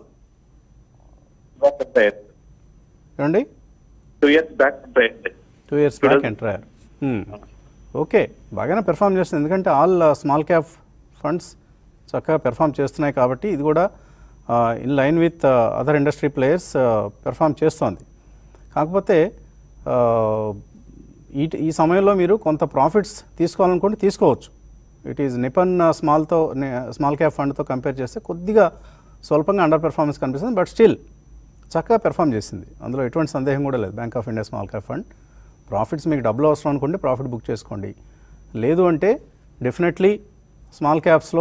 ఏమండి టూ ఇయర్స్ బ్యాక్ ఉంటాయండి టూ ఇయర్స్ బ్యాక్ ఎంటర్ అయ్యారు హ్మ్. ఓకే బాగానే పెర్ఫామ్ చేస్తుంది ఎందుకంటే ఆల్ స్మాల్ క్యాప్ ఫండ్స్ చక్కగా పెర్ఫామ్ చేస్తున్నాయి కాబట్టి ఇది కూడా in line with other industry players perform చేస్తోంది కాకపోతే ఆ, ఈ ఈ సమయంలో మీరు కొంత ప్రాఫిట్స్ తీసుకోవాలనుకుంటే తీసుకోవచ్చు ఇట్ ఈజ్ నిపన్ స్మాల్తో స్మాల్ క్యాప్ ఫండ్తో కంపేర్ చేస్తే కొద్దిగా స్వల్పంగా అండర్ పెర్ఫార్మెన్స్ కనిపిస్తుంది బట్ స్టిల్ చక్కగా పెర్ఫామ్ చేసింది అందులో ఎటువంటి సందేహం కూడా లేదు Bank of India small cap fund profits మీకు డబ్బులు అవసరం అనుకుంటే ప్రాఫిట్ బుక్ చేసుకోండి లేదు అంటే డెఫినెట్లీ స్మాల్ క్యాప్స్లో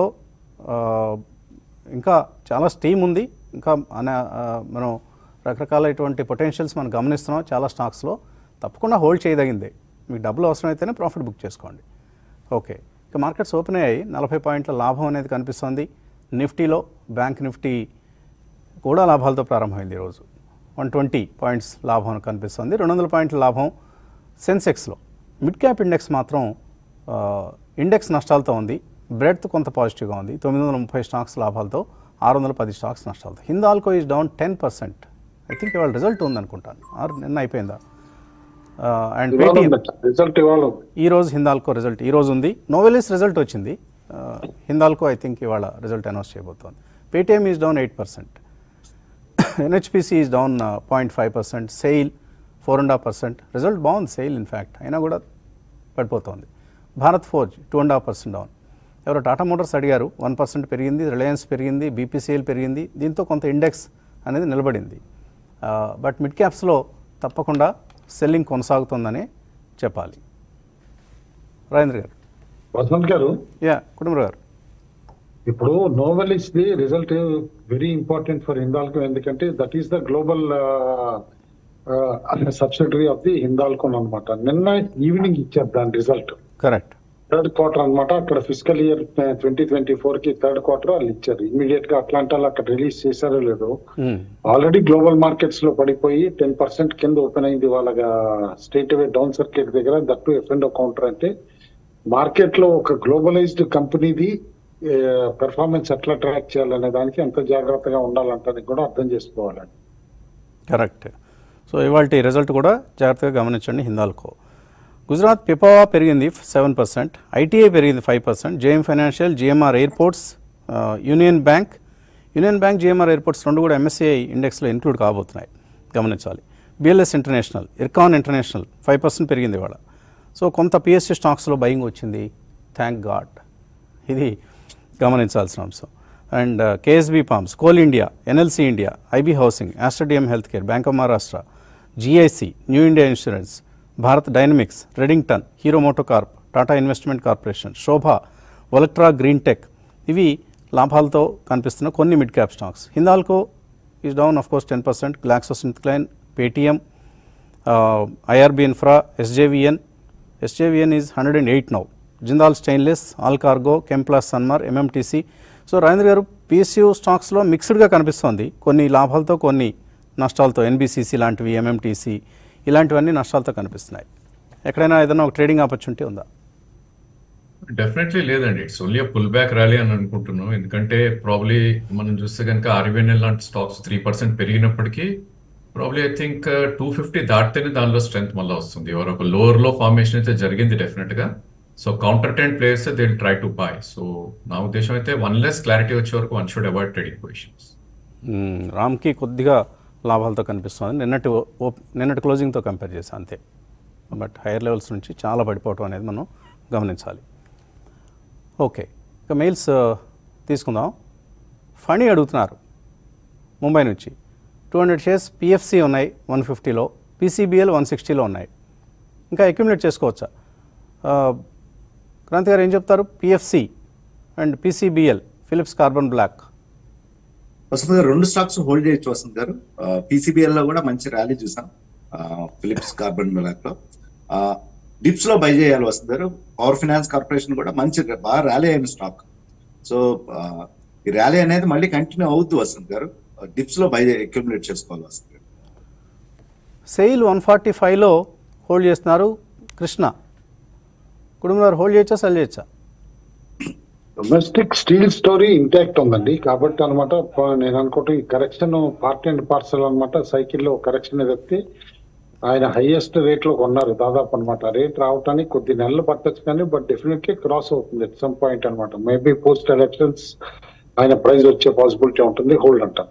ఇంకా చాలా స్టీమ్ ఉంది ఇంకా అనే ఆ, మనం రకరకాల ఇటువంటి పొటెన్షియల్స్ మనం గమనిస్తున్నాం చాలా స్టాక్స్లో తప్పకుండా హోల్డ్ చేయదగిందే మీకు డబ్బులు అవసరమైతేనే ప్రాఫిట్ బుక్ చేసుకోండి ఓకే ఇక మార్కెట్స్ ఓపెన్ అయ్యాయి నలభై పాయింట్ల లాభం అనేది కనిపిస్తుంది నిఫ్టీలో బ్యాంక్ నిఫ్టీ కూడా లాభాలతో ప్రారంభమైంది ఈరోజు వన్ ట్వంటీ పాయింట్స్ లాభం కనిపిస్తుంది రెండు వందల పాయింట్ల లాభం సెన్సెక్స్లో మిడ్ క్యాప్ ఇండెక్స్ మాత్రం ఆ, ఇండెక్స్ నష్టాలతో ఉంది బ్రెడ్త్ కొంత పాజిటివ్గా ఉంది తొమ్మిది వందల ముప్పై స్టాక్స్ లాభాలతో ఆరు వందల పది స్టాక్స్ నష్టాలతో Hindalco is down ten percent I think ఇవాళ రిజల్ట్ ఉందనుకుంటాను ఆరు నిన్న అయిపోయిందా అండ్ ఇవాళ పేటీఎం ఉంది. రిజల్ట్ ఇవాళ ఉంది. ఈ రోజు హిందాల్కో రిజల్ట్ ఈ రోజు ఉంది నోవెలిస్ రిజల్ట్ వచ్చింది ఆ, హిందాల్కో ఐ థింక్ ఇవాళ రిజల్ట్ అనౌన్స్ చేయబోతోంది Paytm is down eight percent NHPC is down point five percent SAIL four and half percent result బాగుంది సెయిల్ ఇన్ఫ్యాక్ట్ అయినా కూడా పడిపోతోంది Bharat Forge two and half percent down ఎవరో టాటా మోటార్స్ అడిగారు వన్ పర్సెంట్ పెరిగింది రిలయన్స్ పెరిగింది బీపీసీఎల్ పెరిగింది దీంతో కొంత ఇండెక్స్ అనేది నిలబడింది బట్ మిడ్ క్యాప్స్లో తప్పకుండా సెల్లింగ్ కొనసాగుతుందని చెప్పాలి రాజేంద్ర గారు వసంత్ గారు యా కుటుంబ గారు ఇప్పుడు Novelis the result very important for Hindalco ఎందుకంటే that is the global subsidiary of the హిందాల్కోన్ అన్నమాట నిన్న ఈవినింగ్ ఇచ్చారు దాని రిజల్ట్ కరెక్ట్ థర్డ్ క్వార్టర్ అన్నమాట అక్కడ fiscal year twenty twenty four కి థర్డ్ క్వార్టర్ వాళ్ళు ఇచ్చారు ఇమీడియట్ గా అట్లాంటాలో అక్కడ రిలీజ్ చేశారో లేదో ఆల్రెడీ గ్లోబల్ మార్కెట్స్ లో పడిపోయి టెన్ పర్సెంట్ కింద ఓపెన్ అయింది వాళ్ళగా స్టేట్ అవే డౌన్ సర్క్యూట్ దగ్గర దట్టు ఎఫ్ అండ్ కౌంటర్ అంటే మార్కెట్ లో ఒక గ్లోబలైజ్డ్ కంపెనీది పెర్ఫార్మెన్స్ ఎట్లా ట్రాక్ చేయాలనే దానికి ఎంత జాగ్రత్తగా ఉండాలంటే కూడా అర్థం చేసుకోవాలండి కరెక్ట్ సో ఇవాళ రిజల్ట్ కూడా జాగ్రత్తగా గమనించండి హిందాల్కో గుజరాత్ పిపావా పెరిగింది సెవెన్ పర్సెంట్ ఐటీఐ పెరిగింది five percent JM financial GMR airports union bank union bank GMR airports రెండు కూడా ఎంఎస్సిఐ ఇండెక్స్లో ఇంక్లూడ్ కాబోతున్నాయి గమనించాలి BLS international IRCON international five percent పెరిగింది ఇవాళ సో కొంత పిఎస్సి స్టాక్స్లో బయింగ్ వచ్చింది థ్యాంక్ గాడ్ ఇది గమనించాల్సిన అంశం and KSB pumps coal India NLC India IB housing Aster DM health care bank of Maharashtra GIC new India insurance Bharat dynamics Redington Hero MotoCorp Tata investment corporation Sobha Olectra green tech ఇవి లాభాలతో కనిపిస్తున్న కొన్ని mid cap stocks Hindalco is down of course ten percent GlaxoSmithKline Paytm IRB infra SJVN SJVN is hundred and eight now Jindal stainless all cargo Chemplast Sanmar MMTC so Rajendra గారు PSU స్టాక్స్లో మిక్స్డ్గా కనిపిస్తోంది కొన్ని లాభాలతో కొన్ని నష్టాలతో ఎన్బిసిసి లాంటివి ఎంఎంటీసీ ఇలాంటివన్నీ నష్టాలతో కనిపిస్తున్నాయి ఎక్కడైనా ఏదైనా ఒక ట్రేడింగ్ ఆపర్చునిటీ ఉందా డెఫినెట్లీ లేదండి it's only pull back rally అని అనుకుంటున్నాం ఎందుకంటే ప్రాబ్లీ మనం చూస్తే కనుక ఆర్బీఎన్ఎల్ లాంటి స్టాక్స్ త్రీ పర్సెంట్ పెరిగినప్పటికీ probably I think two fifty దాటితేనే దానిలో స్ట్రెంత్ మళ్ళీ వస్తుంది ఎవరు ఒక లోవర్ లో ఫార్మేషన్ అయితే జరిగింది డెఫినెట్ గా సో కౌంటర్ టెంట్ players they try to buy so నా ఉద్దేశం అయితే వన్ లెస్ క్లారిటీ వచ్చే వరకు one should avoid trading positions మ్మ్, రామ్కి కొద్దిగా లాభాలతో కనిపిస్తుంది నిన్నటి ఓప్ నిన్నటి క్లోజింగ్తో కంపేర్ చేసి అంతే బట్ హైయర్ లెవెల్స్ నుంచి చాలా పడిపోవటం అనేది మనం గమనించాలి ఓకే ఇక మెయిల్స్ ఆ, తీసుకుందాం ఫణి అడుగుతున్నారు ముంబై నుంచి టూ హండ్రెడ్ షేర్స్ పిఎఫ్సి ఉన్నాయి వన్ ఫిఫ్టీలో పీసీబీఎల్ వన్ సిక్స్టీలో ఉన్నాయి ఇంకా అక్యుములేట్ చేసుకోవచ్చా ఆ, క్రాంతి గారు ఏం చెప్తారు PFC and PCBL Phillips carbon black Vasant garu రెండు స్టాక్స్ హోల్డ్ చేయొచ్చు వసంత్ గారు పీసీబీఎల్ లో కూడా మంచి ర్యాలీ చూసాం ఫిలిప్స్ కార్బన్ బ్లాక్ లో డిప్స్ లో బై చేయాలి వసంత్ గారు పవర్ ఫైనాన్స్ కార్పొరేషన్ కూడా మంచి బాగా ర్యాలీ అయిన స్టాక్ సో ఈ ర్యాలీ అనేది మళ్ళీ కంటిన్యూ అవుద్దు వసంత్ గారు డిప్స్ లో బై అక్యుములేట్ చేసుకోవాలి వసంత్ గారు సెయిల్ వన్ ఫార్టీ ఫైవ్లో హోల్డ్ చేస్తున్నారు కృష్ణ కుటుంబం గారు హోల్డ్ చేయొచ్చా సెల్ చేయొచ్చా డొమెస్టిక్ స్టీల్ స్టోరీ ఇంటాక్ట్ ఉందండి కాబట్టి అనమాట నేను అనుకుంటే ఈ కరెక్షన్ పార్ట్ అండ్ పార్సల్ అనమాట సైకిల్లో కరెక్షన్ ఎత్తి ఆయన హైయెస్ట్ రేట్ లో కొన్నారు దాదాపు అనమాట రేట్ రావటానికి కొద్ది నెలలు పట్టచ్చు కానీ బట్ డెఫినెట్లీ క్రాస్ అవుతుంది ఎట్ సమ్ పాయింట్ అనమాట మేబీ పోస్ట్ ఎలక్షన్స్ ఆయన ప్రైస్ వచ్చే పాసిబిలిటీ ఉంటుంది హోల్డ్ అంటారు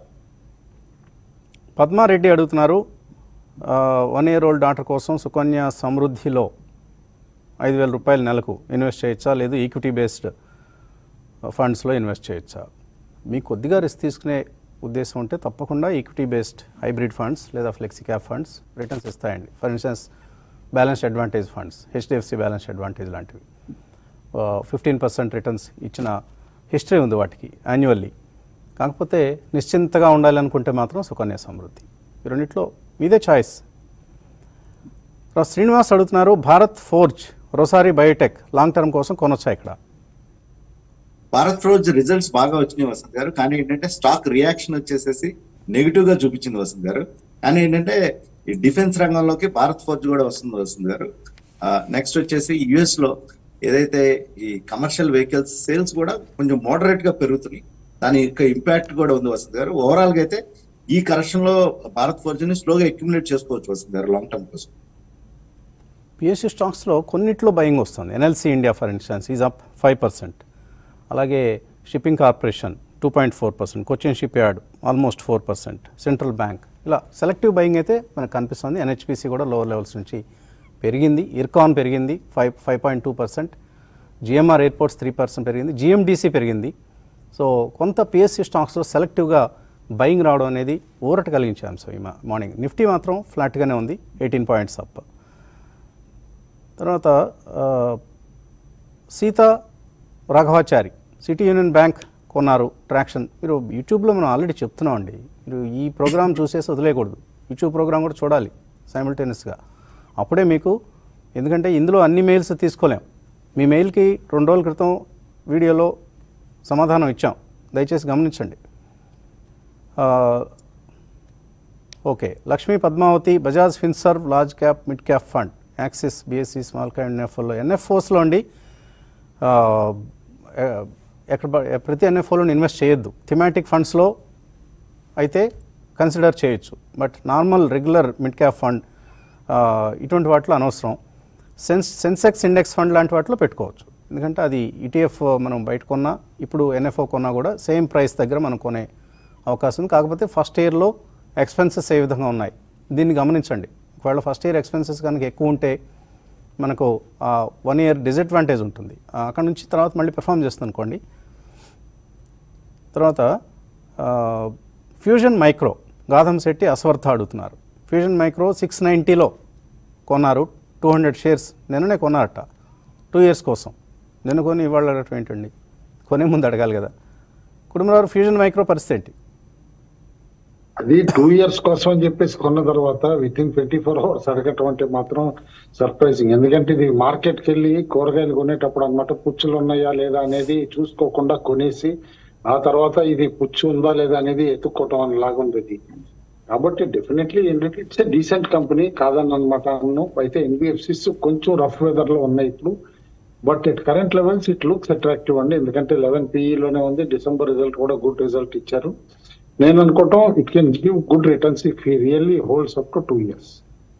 పద్మారెడ్డి అడుగుతున్నారు వన్ ఇయర్ ఓల్డ్ డాటర్ కోసం సుకన్య సమృద్ధిలో ఐదు వేల రూపాయలు నెలకు ఇన్వెస్ట్ చేయొచ్చా లేదు ఈక్విటీ బేస్డ్ ఫండ్స్లో ఇన్వెస్ట్ చేయొచ్చా మీకు కొద్దిగా రిస్క్ తీసుకునే ఉద్దేశం ఉంటే తప్పకుండా ఈక్విటీ బేస్డ్ హైబ్రిడ్ ఫండ్స్ లేదా ఫ్లెక్సీ క్యాప్ ఫండ్స్ రిటర్న్స్ ఇస్తాయండి for instance balance advantage funds HDFC balance advantage లాంటివి ఫిఫ్టీన్ పర్సెంట్ రిటర్న్స్ ఇచ్చిన హిస్టరీ ఉంది వాటికి యాన్యువల్లీ కాకపోతే నిశ్చింతగా ఉండాలి అనుకుంటే మాత్రం సుకన్య సమృద్ధి ఈ రెండిట్లో మీదే చాయిస్ శ్రీనివాస్ అడుగుతున్నారు Bharat forge Rossari biotech long term కోసం కొనొచ్చా ఇక్కడ భారత్ ఫ్రోజ్ రిజల్ట్స్ బాగా వచ్చినాయి వసంత్ గారు కానీ ఏంటంటే స్టాక్ రియాక్షన్ వచ్చేసేసి నెగిటివ్ గా చూపించింది వసంత్ గారు కానీ ఏంటంటే ఈ డిఫెన్స్ రంగంలోకి భారత్ ఫోర్జ్ కూడా వస్తుంది వసంత్ గారు నెక్స్ట్ వచ్చేసి యుఎస్ లో ఏదైతే ఈ కమర్షియల్ వెహికల్స్ సేల్స్ కూడా కొంచెం మోడరేట్ గా పెరుగుతున్నాయి దాని యొక్క ఇంపాక్ట్ కూడా ఉంది వసంత్ గారు ఓవరాల్ గా అయితే ఈ కరెక్షన్ లో భారత్ ఫోర్జ్ ని స్లోగా అక్యుములేట్ చేసుకోవచ్చు వసంత్ గారు లాంగ్ టర్మ్ కోసం పిఎస్సి స్టాక్స్లో కొన్నిట్లో బయింగ్ వస్తుంది NLC India for instance is up five percent అలాగే shipping corporation two point four percent Cochin ship yard almost four percent central bank ఇలా సెలెక్టివ్ బయింగ్ అయితే మనకు కనిపిస్తుంది ఎన్హెచ్పిసి కూడా లోవర్ లెవెల్స్ నుంచి పెరిగింది ఇర్కాన్ పెరిగింది five five point two percent GMR airports three percent పెరిగింది జిఎండిసి పెరిగింది సో కొంత పిఎస్సి స్టాక్స్లో సెలెక్టివ్గా బయింగ్ రావడం అనేది ఊరట కలిగించే అంశం ఈ మా- మార్నింగ్ నిఫ్టీ మాత్రం ఫ్లాట్గానే ఉంది ఎయిటీన్ పాయింట్స్ అప్ తర్వాత ఆ, Sita Raghavachari city union bank కొన్నారు ట్రాక్షన్ మీరు యూట్యూబ్లో మనం ఆల్రెడీ చెప్తున్నాం అండి మీరు ఈ ప్రోగ్రామ్ చూసేసి వదిలేయకూడదు యూట్యూబ్ ప్రోగ్రామ్ కూడా చూడాలి సైమిల్టేనియస్గా అప్పుడే మీకు ఎందుకంటే ఇందులో అన్ని మెయిల్స్ తీసుకోలేం మీ మెయిల్కి రెండు రోజుల క్రితం వీడియోలో సమాధానం ఇచ్చాం దయచేసి గమనించండి ఆ, okay Lakshmi Padmavati Bajaj finserv large cap mid cap fund Axis BSE small cap ఎన్ఎఫ్ఓలో ఎన్ఎఫ్ఓస్లో అండి ఆ, ఎ- ఎక్కడ ప- ప్రతి ఎన్ఎఫ్ఓలో ఇన్వెస్ట్ చేయొద్దు థిమాటిక్ ఫండ్స్లో అయితే కన్సిడర్ చేయొచ్చు but normal regular mid cap fund ఆ, ఇటువంటి వాటిలో అనవసరం సెన్స్ సెన్సెక్స్ ఇండెక్స్ ఫండ్ లాంటి వాటిలో పెట్టుకోవచ్చు ఎందుకంటే అది ఈటీఎఫ్ మనం బయట కొన్నా ఇప్పుడు ఎన్ఎఫ్ఓ కొన్నా కూడా సేమ్ ప్రైస్ దగ్గర మనం కొనే అవకాశం ఉంది కాకపోతే ఫస్ట్ ఇయర్లో ఎక్స్పెన్సెస్ ఏ విధంగా ఉన్నాయి దీన్ని గమనించండి ఒకవేళ ఫస్ట్ ఇయర్ ఎక్స్పెన్సెస్ కనుక ఎక్కువ ఉంటే మనకు వన్ ఇయర్ డిసడ్వాంటేజ్ ఉంటుంది ఆ, అక్కడ నుంచి తర్వాత మళ్ళీ పెర్ఫామ్ చేస్తుంది అనుకోండి తర్వాత ఆ, ఫ్యూజన్ మైక్రో గాధం శెట్టి అస్వర్థ అడుగుతున్నారు ఫ్యూజన్ మైక్రో సిక్స్ నైంటీలో కొన్నారు టూ హండ్రెడ్ షేర్స్ నిన్ననే కొన్నారట టూ ఇయర్స్ కోసం నిన్న కొని ఇవాళ అడగటం ఏంటండి కొనే ముందు అడగాలి కదా కుటుంబరావు ఫ్యూజన్ మైక్రో పరిస్థితి ఏంటి అది టూ ఇయర్స్ కోసం అని చెప్పేసి కొన్న తర్వాత within twenty four hours అడగటం అంటే మాత్రం సర్ప్రైజింగ్ ఎందుకంటే ఇది మార్కెట్కి వెళ్ళి కూరగాయలు కొనేటప్పుడు అన్నమాట పుచ్చులు ఉన్నాయా లేదా అనేది చూసుకోకుండా కొనేసి ఆ తర్వాత ఇది పుచ్చు ఉందా లేదా అనేది ఎత్తుక్కోవటం అని లాగుంది ఇది కాబట్టి డెఫినెట్లీ ఏంటంటే ఇట్స్ డీసెంట్ కంపెనీ కాదని అనమాట అన్ను అయితే ఎన్బిఎఫ్సిస్ కొంచెం రఫ్ వెదర్ లో ఉన్నాయి ఇప్పుడు but at current levels it looks attractive అండి ఎందుకంటే లెవెన్ లోనే ఉంది డిసెంబర్ రిజల్ట్ కూడా గుడ్ రిజల్ట్ ఇచ్చారు నేను అనుకోవటం it can give good returns if he really holds up to two years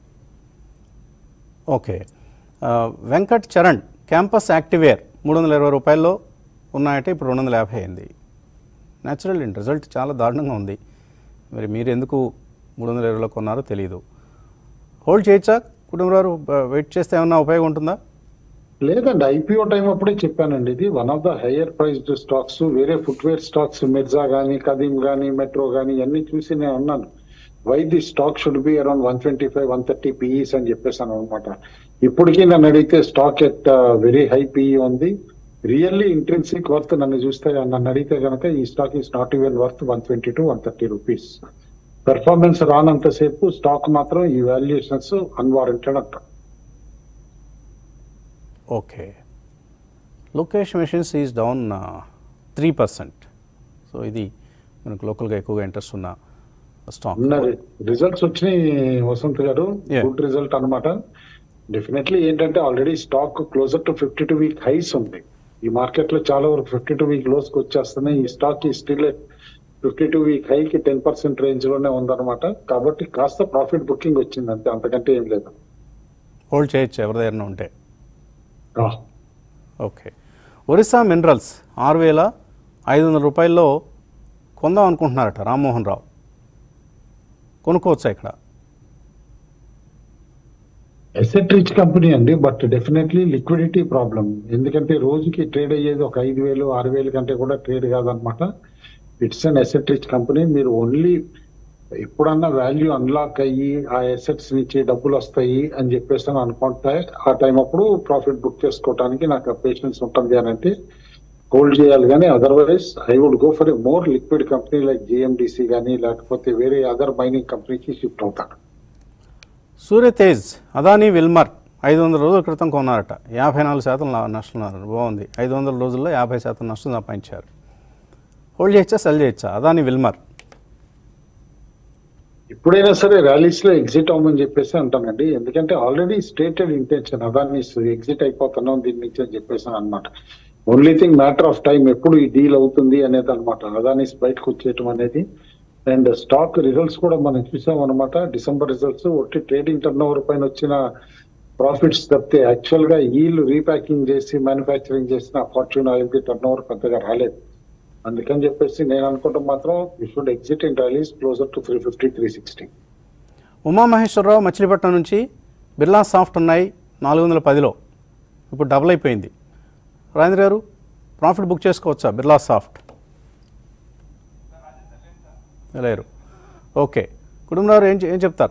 okay ఆ, వెంకట్ చరణ్ క్యాంపస్ యాక్టివేర్ మూడు వందల ఇరవై రూపాయల్లో ఉన్నాయంటే ఇప్పుడు రెండు వందల యాభై అయింది న్యాచురల్ అండి రిజల్ట్ చాలా దారుణంగా ఉంది మరి మీరు ఎందుకు మూడు వందల ఇరవైలో కొన్నారో తెలియదు హోల్డ్ చేయొచ్చా కుటుంబరావు వెయిట్ చేస్తే ఏమన్నా ఉపయోగం ఉంటుందా లేదండి ఐపీఓ టైం అప్పుడే చెప్పానండి ఇది one of the higher priced stocks వేరే ఫుట్వేర్ స్టాక్స్ మిర్జా గానీ కదీం గానీ మెట్రో గానీ ఇవన్నీ చూసి నేను అన్నాను why the stock should be around one twenty five one thirty PEs అని చెప్పేసాను అనమాట ఇప్పటికీ నన్ను అడిగితే stock at very high PE ఉంది రియల్లీ ఇంట్రెన్సిక్ వర్త్ నన్ను చూస్తే నన్ను అడిగితే కనుక ఈ stock is not even worth one twenty to one thirty rupees performance రానంతసేపు స్టాక్ మాత్రం ఈ వాల్యుయేషన్స్ అన్వారంటెడ్ అంట okay Lokesh machines is down three percent so ఇది మనకు లోకల్గా ఎక్కువగా ఇంట్రెస్ట్ ఉన్న స్టాక్ ఉన్న రిజల్ట్స్ వచ్చినాయి వసంత్ గారు Yeah. గుడ్ రిజల్ట్ అన్నమాట డెఫినెట్లీ ఏంటంటే already stock closer to fifty two week highs ఉంది ఈ మార్కెట్ లో చాలా వరకు ఫిఫ్టీ టూ వీక్ లోస్ కి వచ్చేస్తున్నాయి ఈ స్టాక్ ఈ still fifty two week high కి టెన్ పర్సెంట్ రేంజ్ లోనే ఉందన్నమాట కాబట్టి కాస్త ప్రాఫిట్ బుకింగ్ వచ్చింది అంతే అంతకంటే ఏం లేదు హోల్డ్ చేయొచ్చు ఎవరి దగ్గర ఉంటే Ah. ఓకే ఒరిస్సా మినరల్స్ ఆరు వేల ఐదు వందల రూపాయల్లో కొందాం అనుకుంటున్నారట రామ్మోహన్ రావు కొనుక్కోవచ్చా ఇక్కడ ఎసెట్ రిచ్ కంపెనీ అండి బట్ డెఫినెట్లీ లిక్విడిటీ ప్రాబ్లం ఎందుకంటే రోజుకి ట్రేడ్ అయ్యేది ఒక ఐదు వేలు ఆరు వేలు కంటే కూడా ట్రేడ్ కాదనమాట it's an asset rich company మీరు ఓన్లీ ఎప్పుడన్నా వాల్యూ అన్లాక్ అయ్యి ఆ ఎసెట్స్ నుంచి డబ్బులు వస్తాయి అని చెప్పేసి అని అనుకుంటే ఆ టైం అప్పుడు ప్రాఫిట్ బుక్ చేసుకోవడానికి నాకు పేషెన్స్ ఉంటుంది అని అంటే హోల్డ్ చేయాలి కానీ otherwise I would go for a more liquid company like GMDC కానీ లేకపోతే వేరే అదర్ మైనింగ్ కంపెనీకి షిఫ్ట్ అవుతాను సూర్యతేజ్ అదానీ విల్మర్ ఐదు వందల రోజుల క్రితం కొన్నారట యాభై నాలుగు శాతం లా- నష్టం ఉన్నారు బాగుంది ఐదు వందల రోజుల్లో యాభై శాతం నష్టం సంపాదించారు హోల్డ్ చేయొచ్చా సెల్ చేయొచ్చా అదానీ విల్మర్ ఇప్పుడైనా సరే ర్యాలీస్ లో ఎగ్జిట్ అవ్వమని చెప్పేసి అంటానండి ఎందుకంటే ఆల్రెడీ స్టేటెడ్ ఇంటెన్షన్ అదాన్ని ఎగ్జిట్ అయిపోతున్నాం దీని నుంచి అని చెప్పేసి అనమాట only thing matter of time ఎప్పుడు ఈ డీల్ అవుతుంది అనేది అనమాట అదానీస్ బయటకు వచ్చేయటం అనేది అండ్ స్టాక్ రిజల్ట్స్ కూడా మనం చూసాం అనమాట డిసెంబర్ రిజల్ట్స్ ఒట్టి ట్రేడింగ్ టర్న్ ఓవర్ పైన వచ్చిన ప్రాఫిట్స్ తప్పితే యాక్చువల్ గా వీళ్ళు రీప్యాకింగ్ చేసి మ్యానుఫ్యాక్చరింగ్ చేసిన ఫార్చ్యూన్ ఆయిల్ కి టర్న్ ఓవర్ పెద్దగా రాలేదు అందుకని చెప్పేసి నేను అనుకుంటాం మాత్రం you should exit in rallies closer to three fifty three sixty Umamaheswara Rao Machilipatnam నుంచి బిర్లా సాఫ్ట్ ఉన్నాయి నాలుగు వందల పదిలో ఇప్పుడు డబుల్ అయిపోయింది రాజేంద్ర గారు ప్రాఫిట్ బుక్ చేసుకోవచ్చా బిర్లా సాఫ్ట్ లేరు ఓకే కుటుంబంలో ఏం చె- ఏం చెప్తారు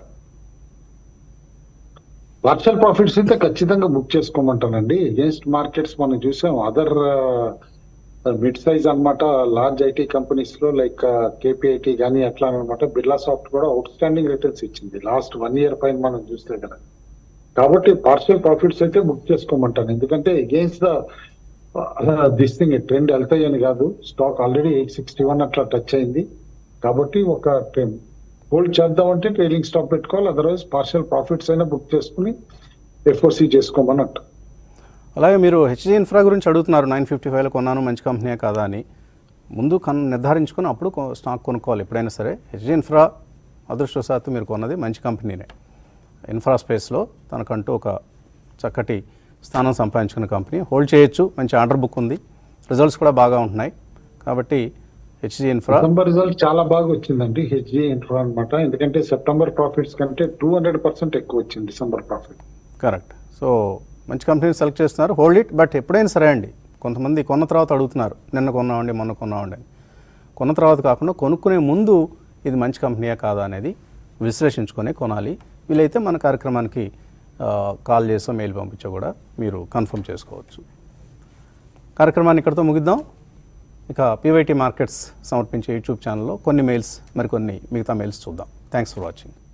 పార్షల్ ప్రాఫిట్స్ అయితే ఖచ్చితంగా బుక్ చేసుకోమంటానండి అగేన్స్ట్ మార్కెట్స్ మనం చూసాం అదర్ మిడ్ సైజ్ అన్నమాట లార్జ్ ఐటీ కంపెనీస్ లో లైక్ కేపీఐటీ కానీ అట్లా అనమాట బిర్లా సాఫ్ట్ కూడా అవుట్ స్టాండింగ్ రిటర్న్స్ ఇచ్చింది లాస్ట్ వన్ ఇయర్ పైన మనం చూస్తే కదా కాబట్టి పార్షల్ ప్రాఫిట్స్ అయితే బుక్ చేసుకోమంటాను ఎందుకంటే against the this thing trend వెళ్తాయని కాదు stock already eight sixty one అట్లా టచ్ అయింది కాబట్టి ఒక హోల్డ్ చేద్దామంటే ట్రైలింగ్ స్టాక్ పెట్టుకోవాలి అదర్వైజ్ పార్షల్ ప్రాఫిట్స్ అయినా బుక్ చేసుకుని ఎఫ్ఓసి చేసుకోమని అంట అలాగే మీరు హెచ్జీ ఇన్ఫ్రా గురించి అడుగుతున్నారు నైన్ ఫిఫ్టీ ఫైవ్లో కొన్నాను మంచి కంపెనీయే కాదా అని ముందు కన్ నిర్ధారించుకొని అప్పుడు కొ- స్టాక్ కొనుక్కోవాలి ఎప్పుడైనా సరే హెచ్జీ ఇన్ఫ్రా అదృష్టవశాత్తు మీరు కొన్నది మంచి కంపెనీనే ఇన్ఫ్రా స్పేస్లో తనకంటూ ఒక చక్కటి స్థానం సంపాదించుకున్న కంపెనీ హోల్డ్ చేయొచ్చు మంచి ఆర్డర్ బుక్ ఉంది రిజల్ట్స్ కూడా బాగా ఉంటున్నాయి కాబట్టి హెచ్జి ఇన్ఫ్రా డిసెంబర్ రిజల్ట్ చాలా బాగా వచ్చిందండి హెచ్డి ఇన్ఫ్రా అనమాట ఎందుకంటే సెప్టెంబర్ ప్రాఫిట్స్ కంటే టూ హండ్రెడ్ పర్సెంట్ ఎక్కువ వచ్చింది డిసెంబర్ ప్రాఫిట్ కరెక్ట్ సో మంచి కంపెనీని సెలెక్ట్ చేస్తున్నారు హోల్డ్ ఇట్ బట్ ఎప్పుడైనా సరే అండి కొంతమంది కొన్న తర్వాత అడుగుతున్నారు నిన్న కొన్నామండి మొన్న కొన్నామండి అని కొన్న తర్వాత కాకుండా కొనుక్కునే ముందు ఇది మంచి కంపెనీయా కాదా అనేది విశ్లేషించుకొని కొనాలి వీలైతే మన కార్యక్రమానికి ఆ, కాల్ చేసో మెయిల్ పంపించో కూడా మీరు కన్ఫర్మ్ చేసుకోవచ్చు కార్యక్రమాన్ని ఇక్కడితో ముగిద్దాం ఇక పీవైటీ మార్కెట్స్ సమర్పించే యూట్యూబ్ ఛానల్లో కొన్ని మెయిల్స్ మరికొన్ని మిగతా మెయిల్స్ చూద్దాం థ్యాంక్స్ ఫర్ వాచింగ్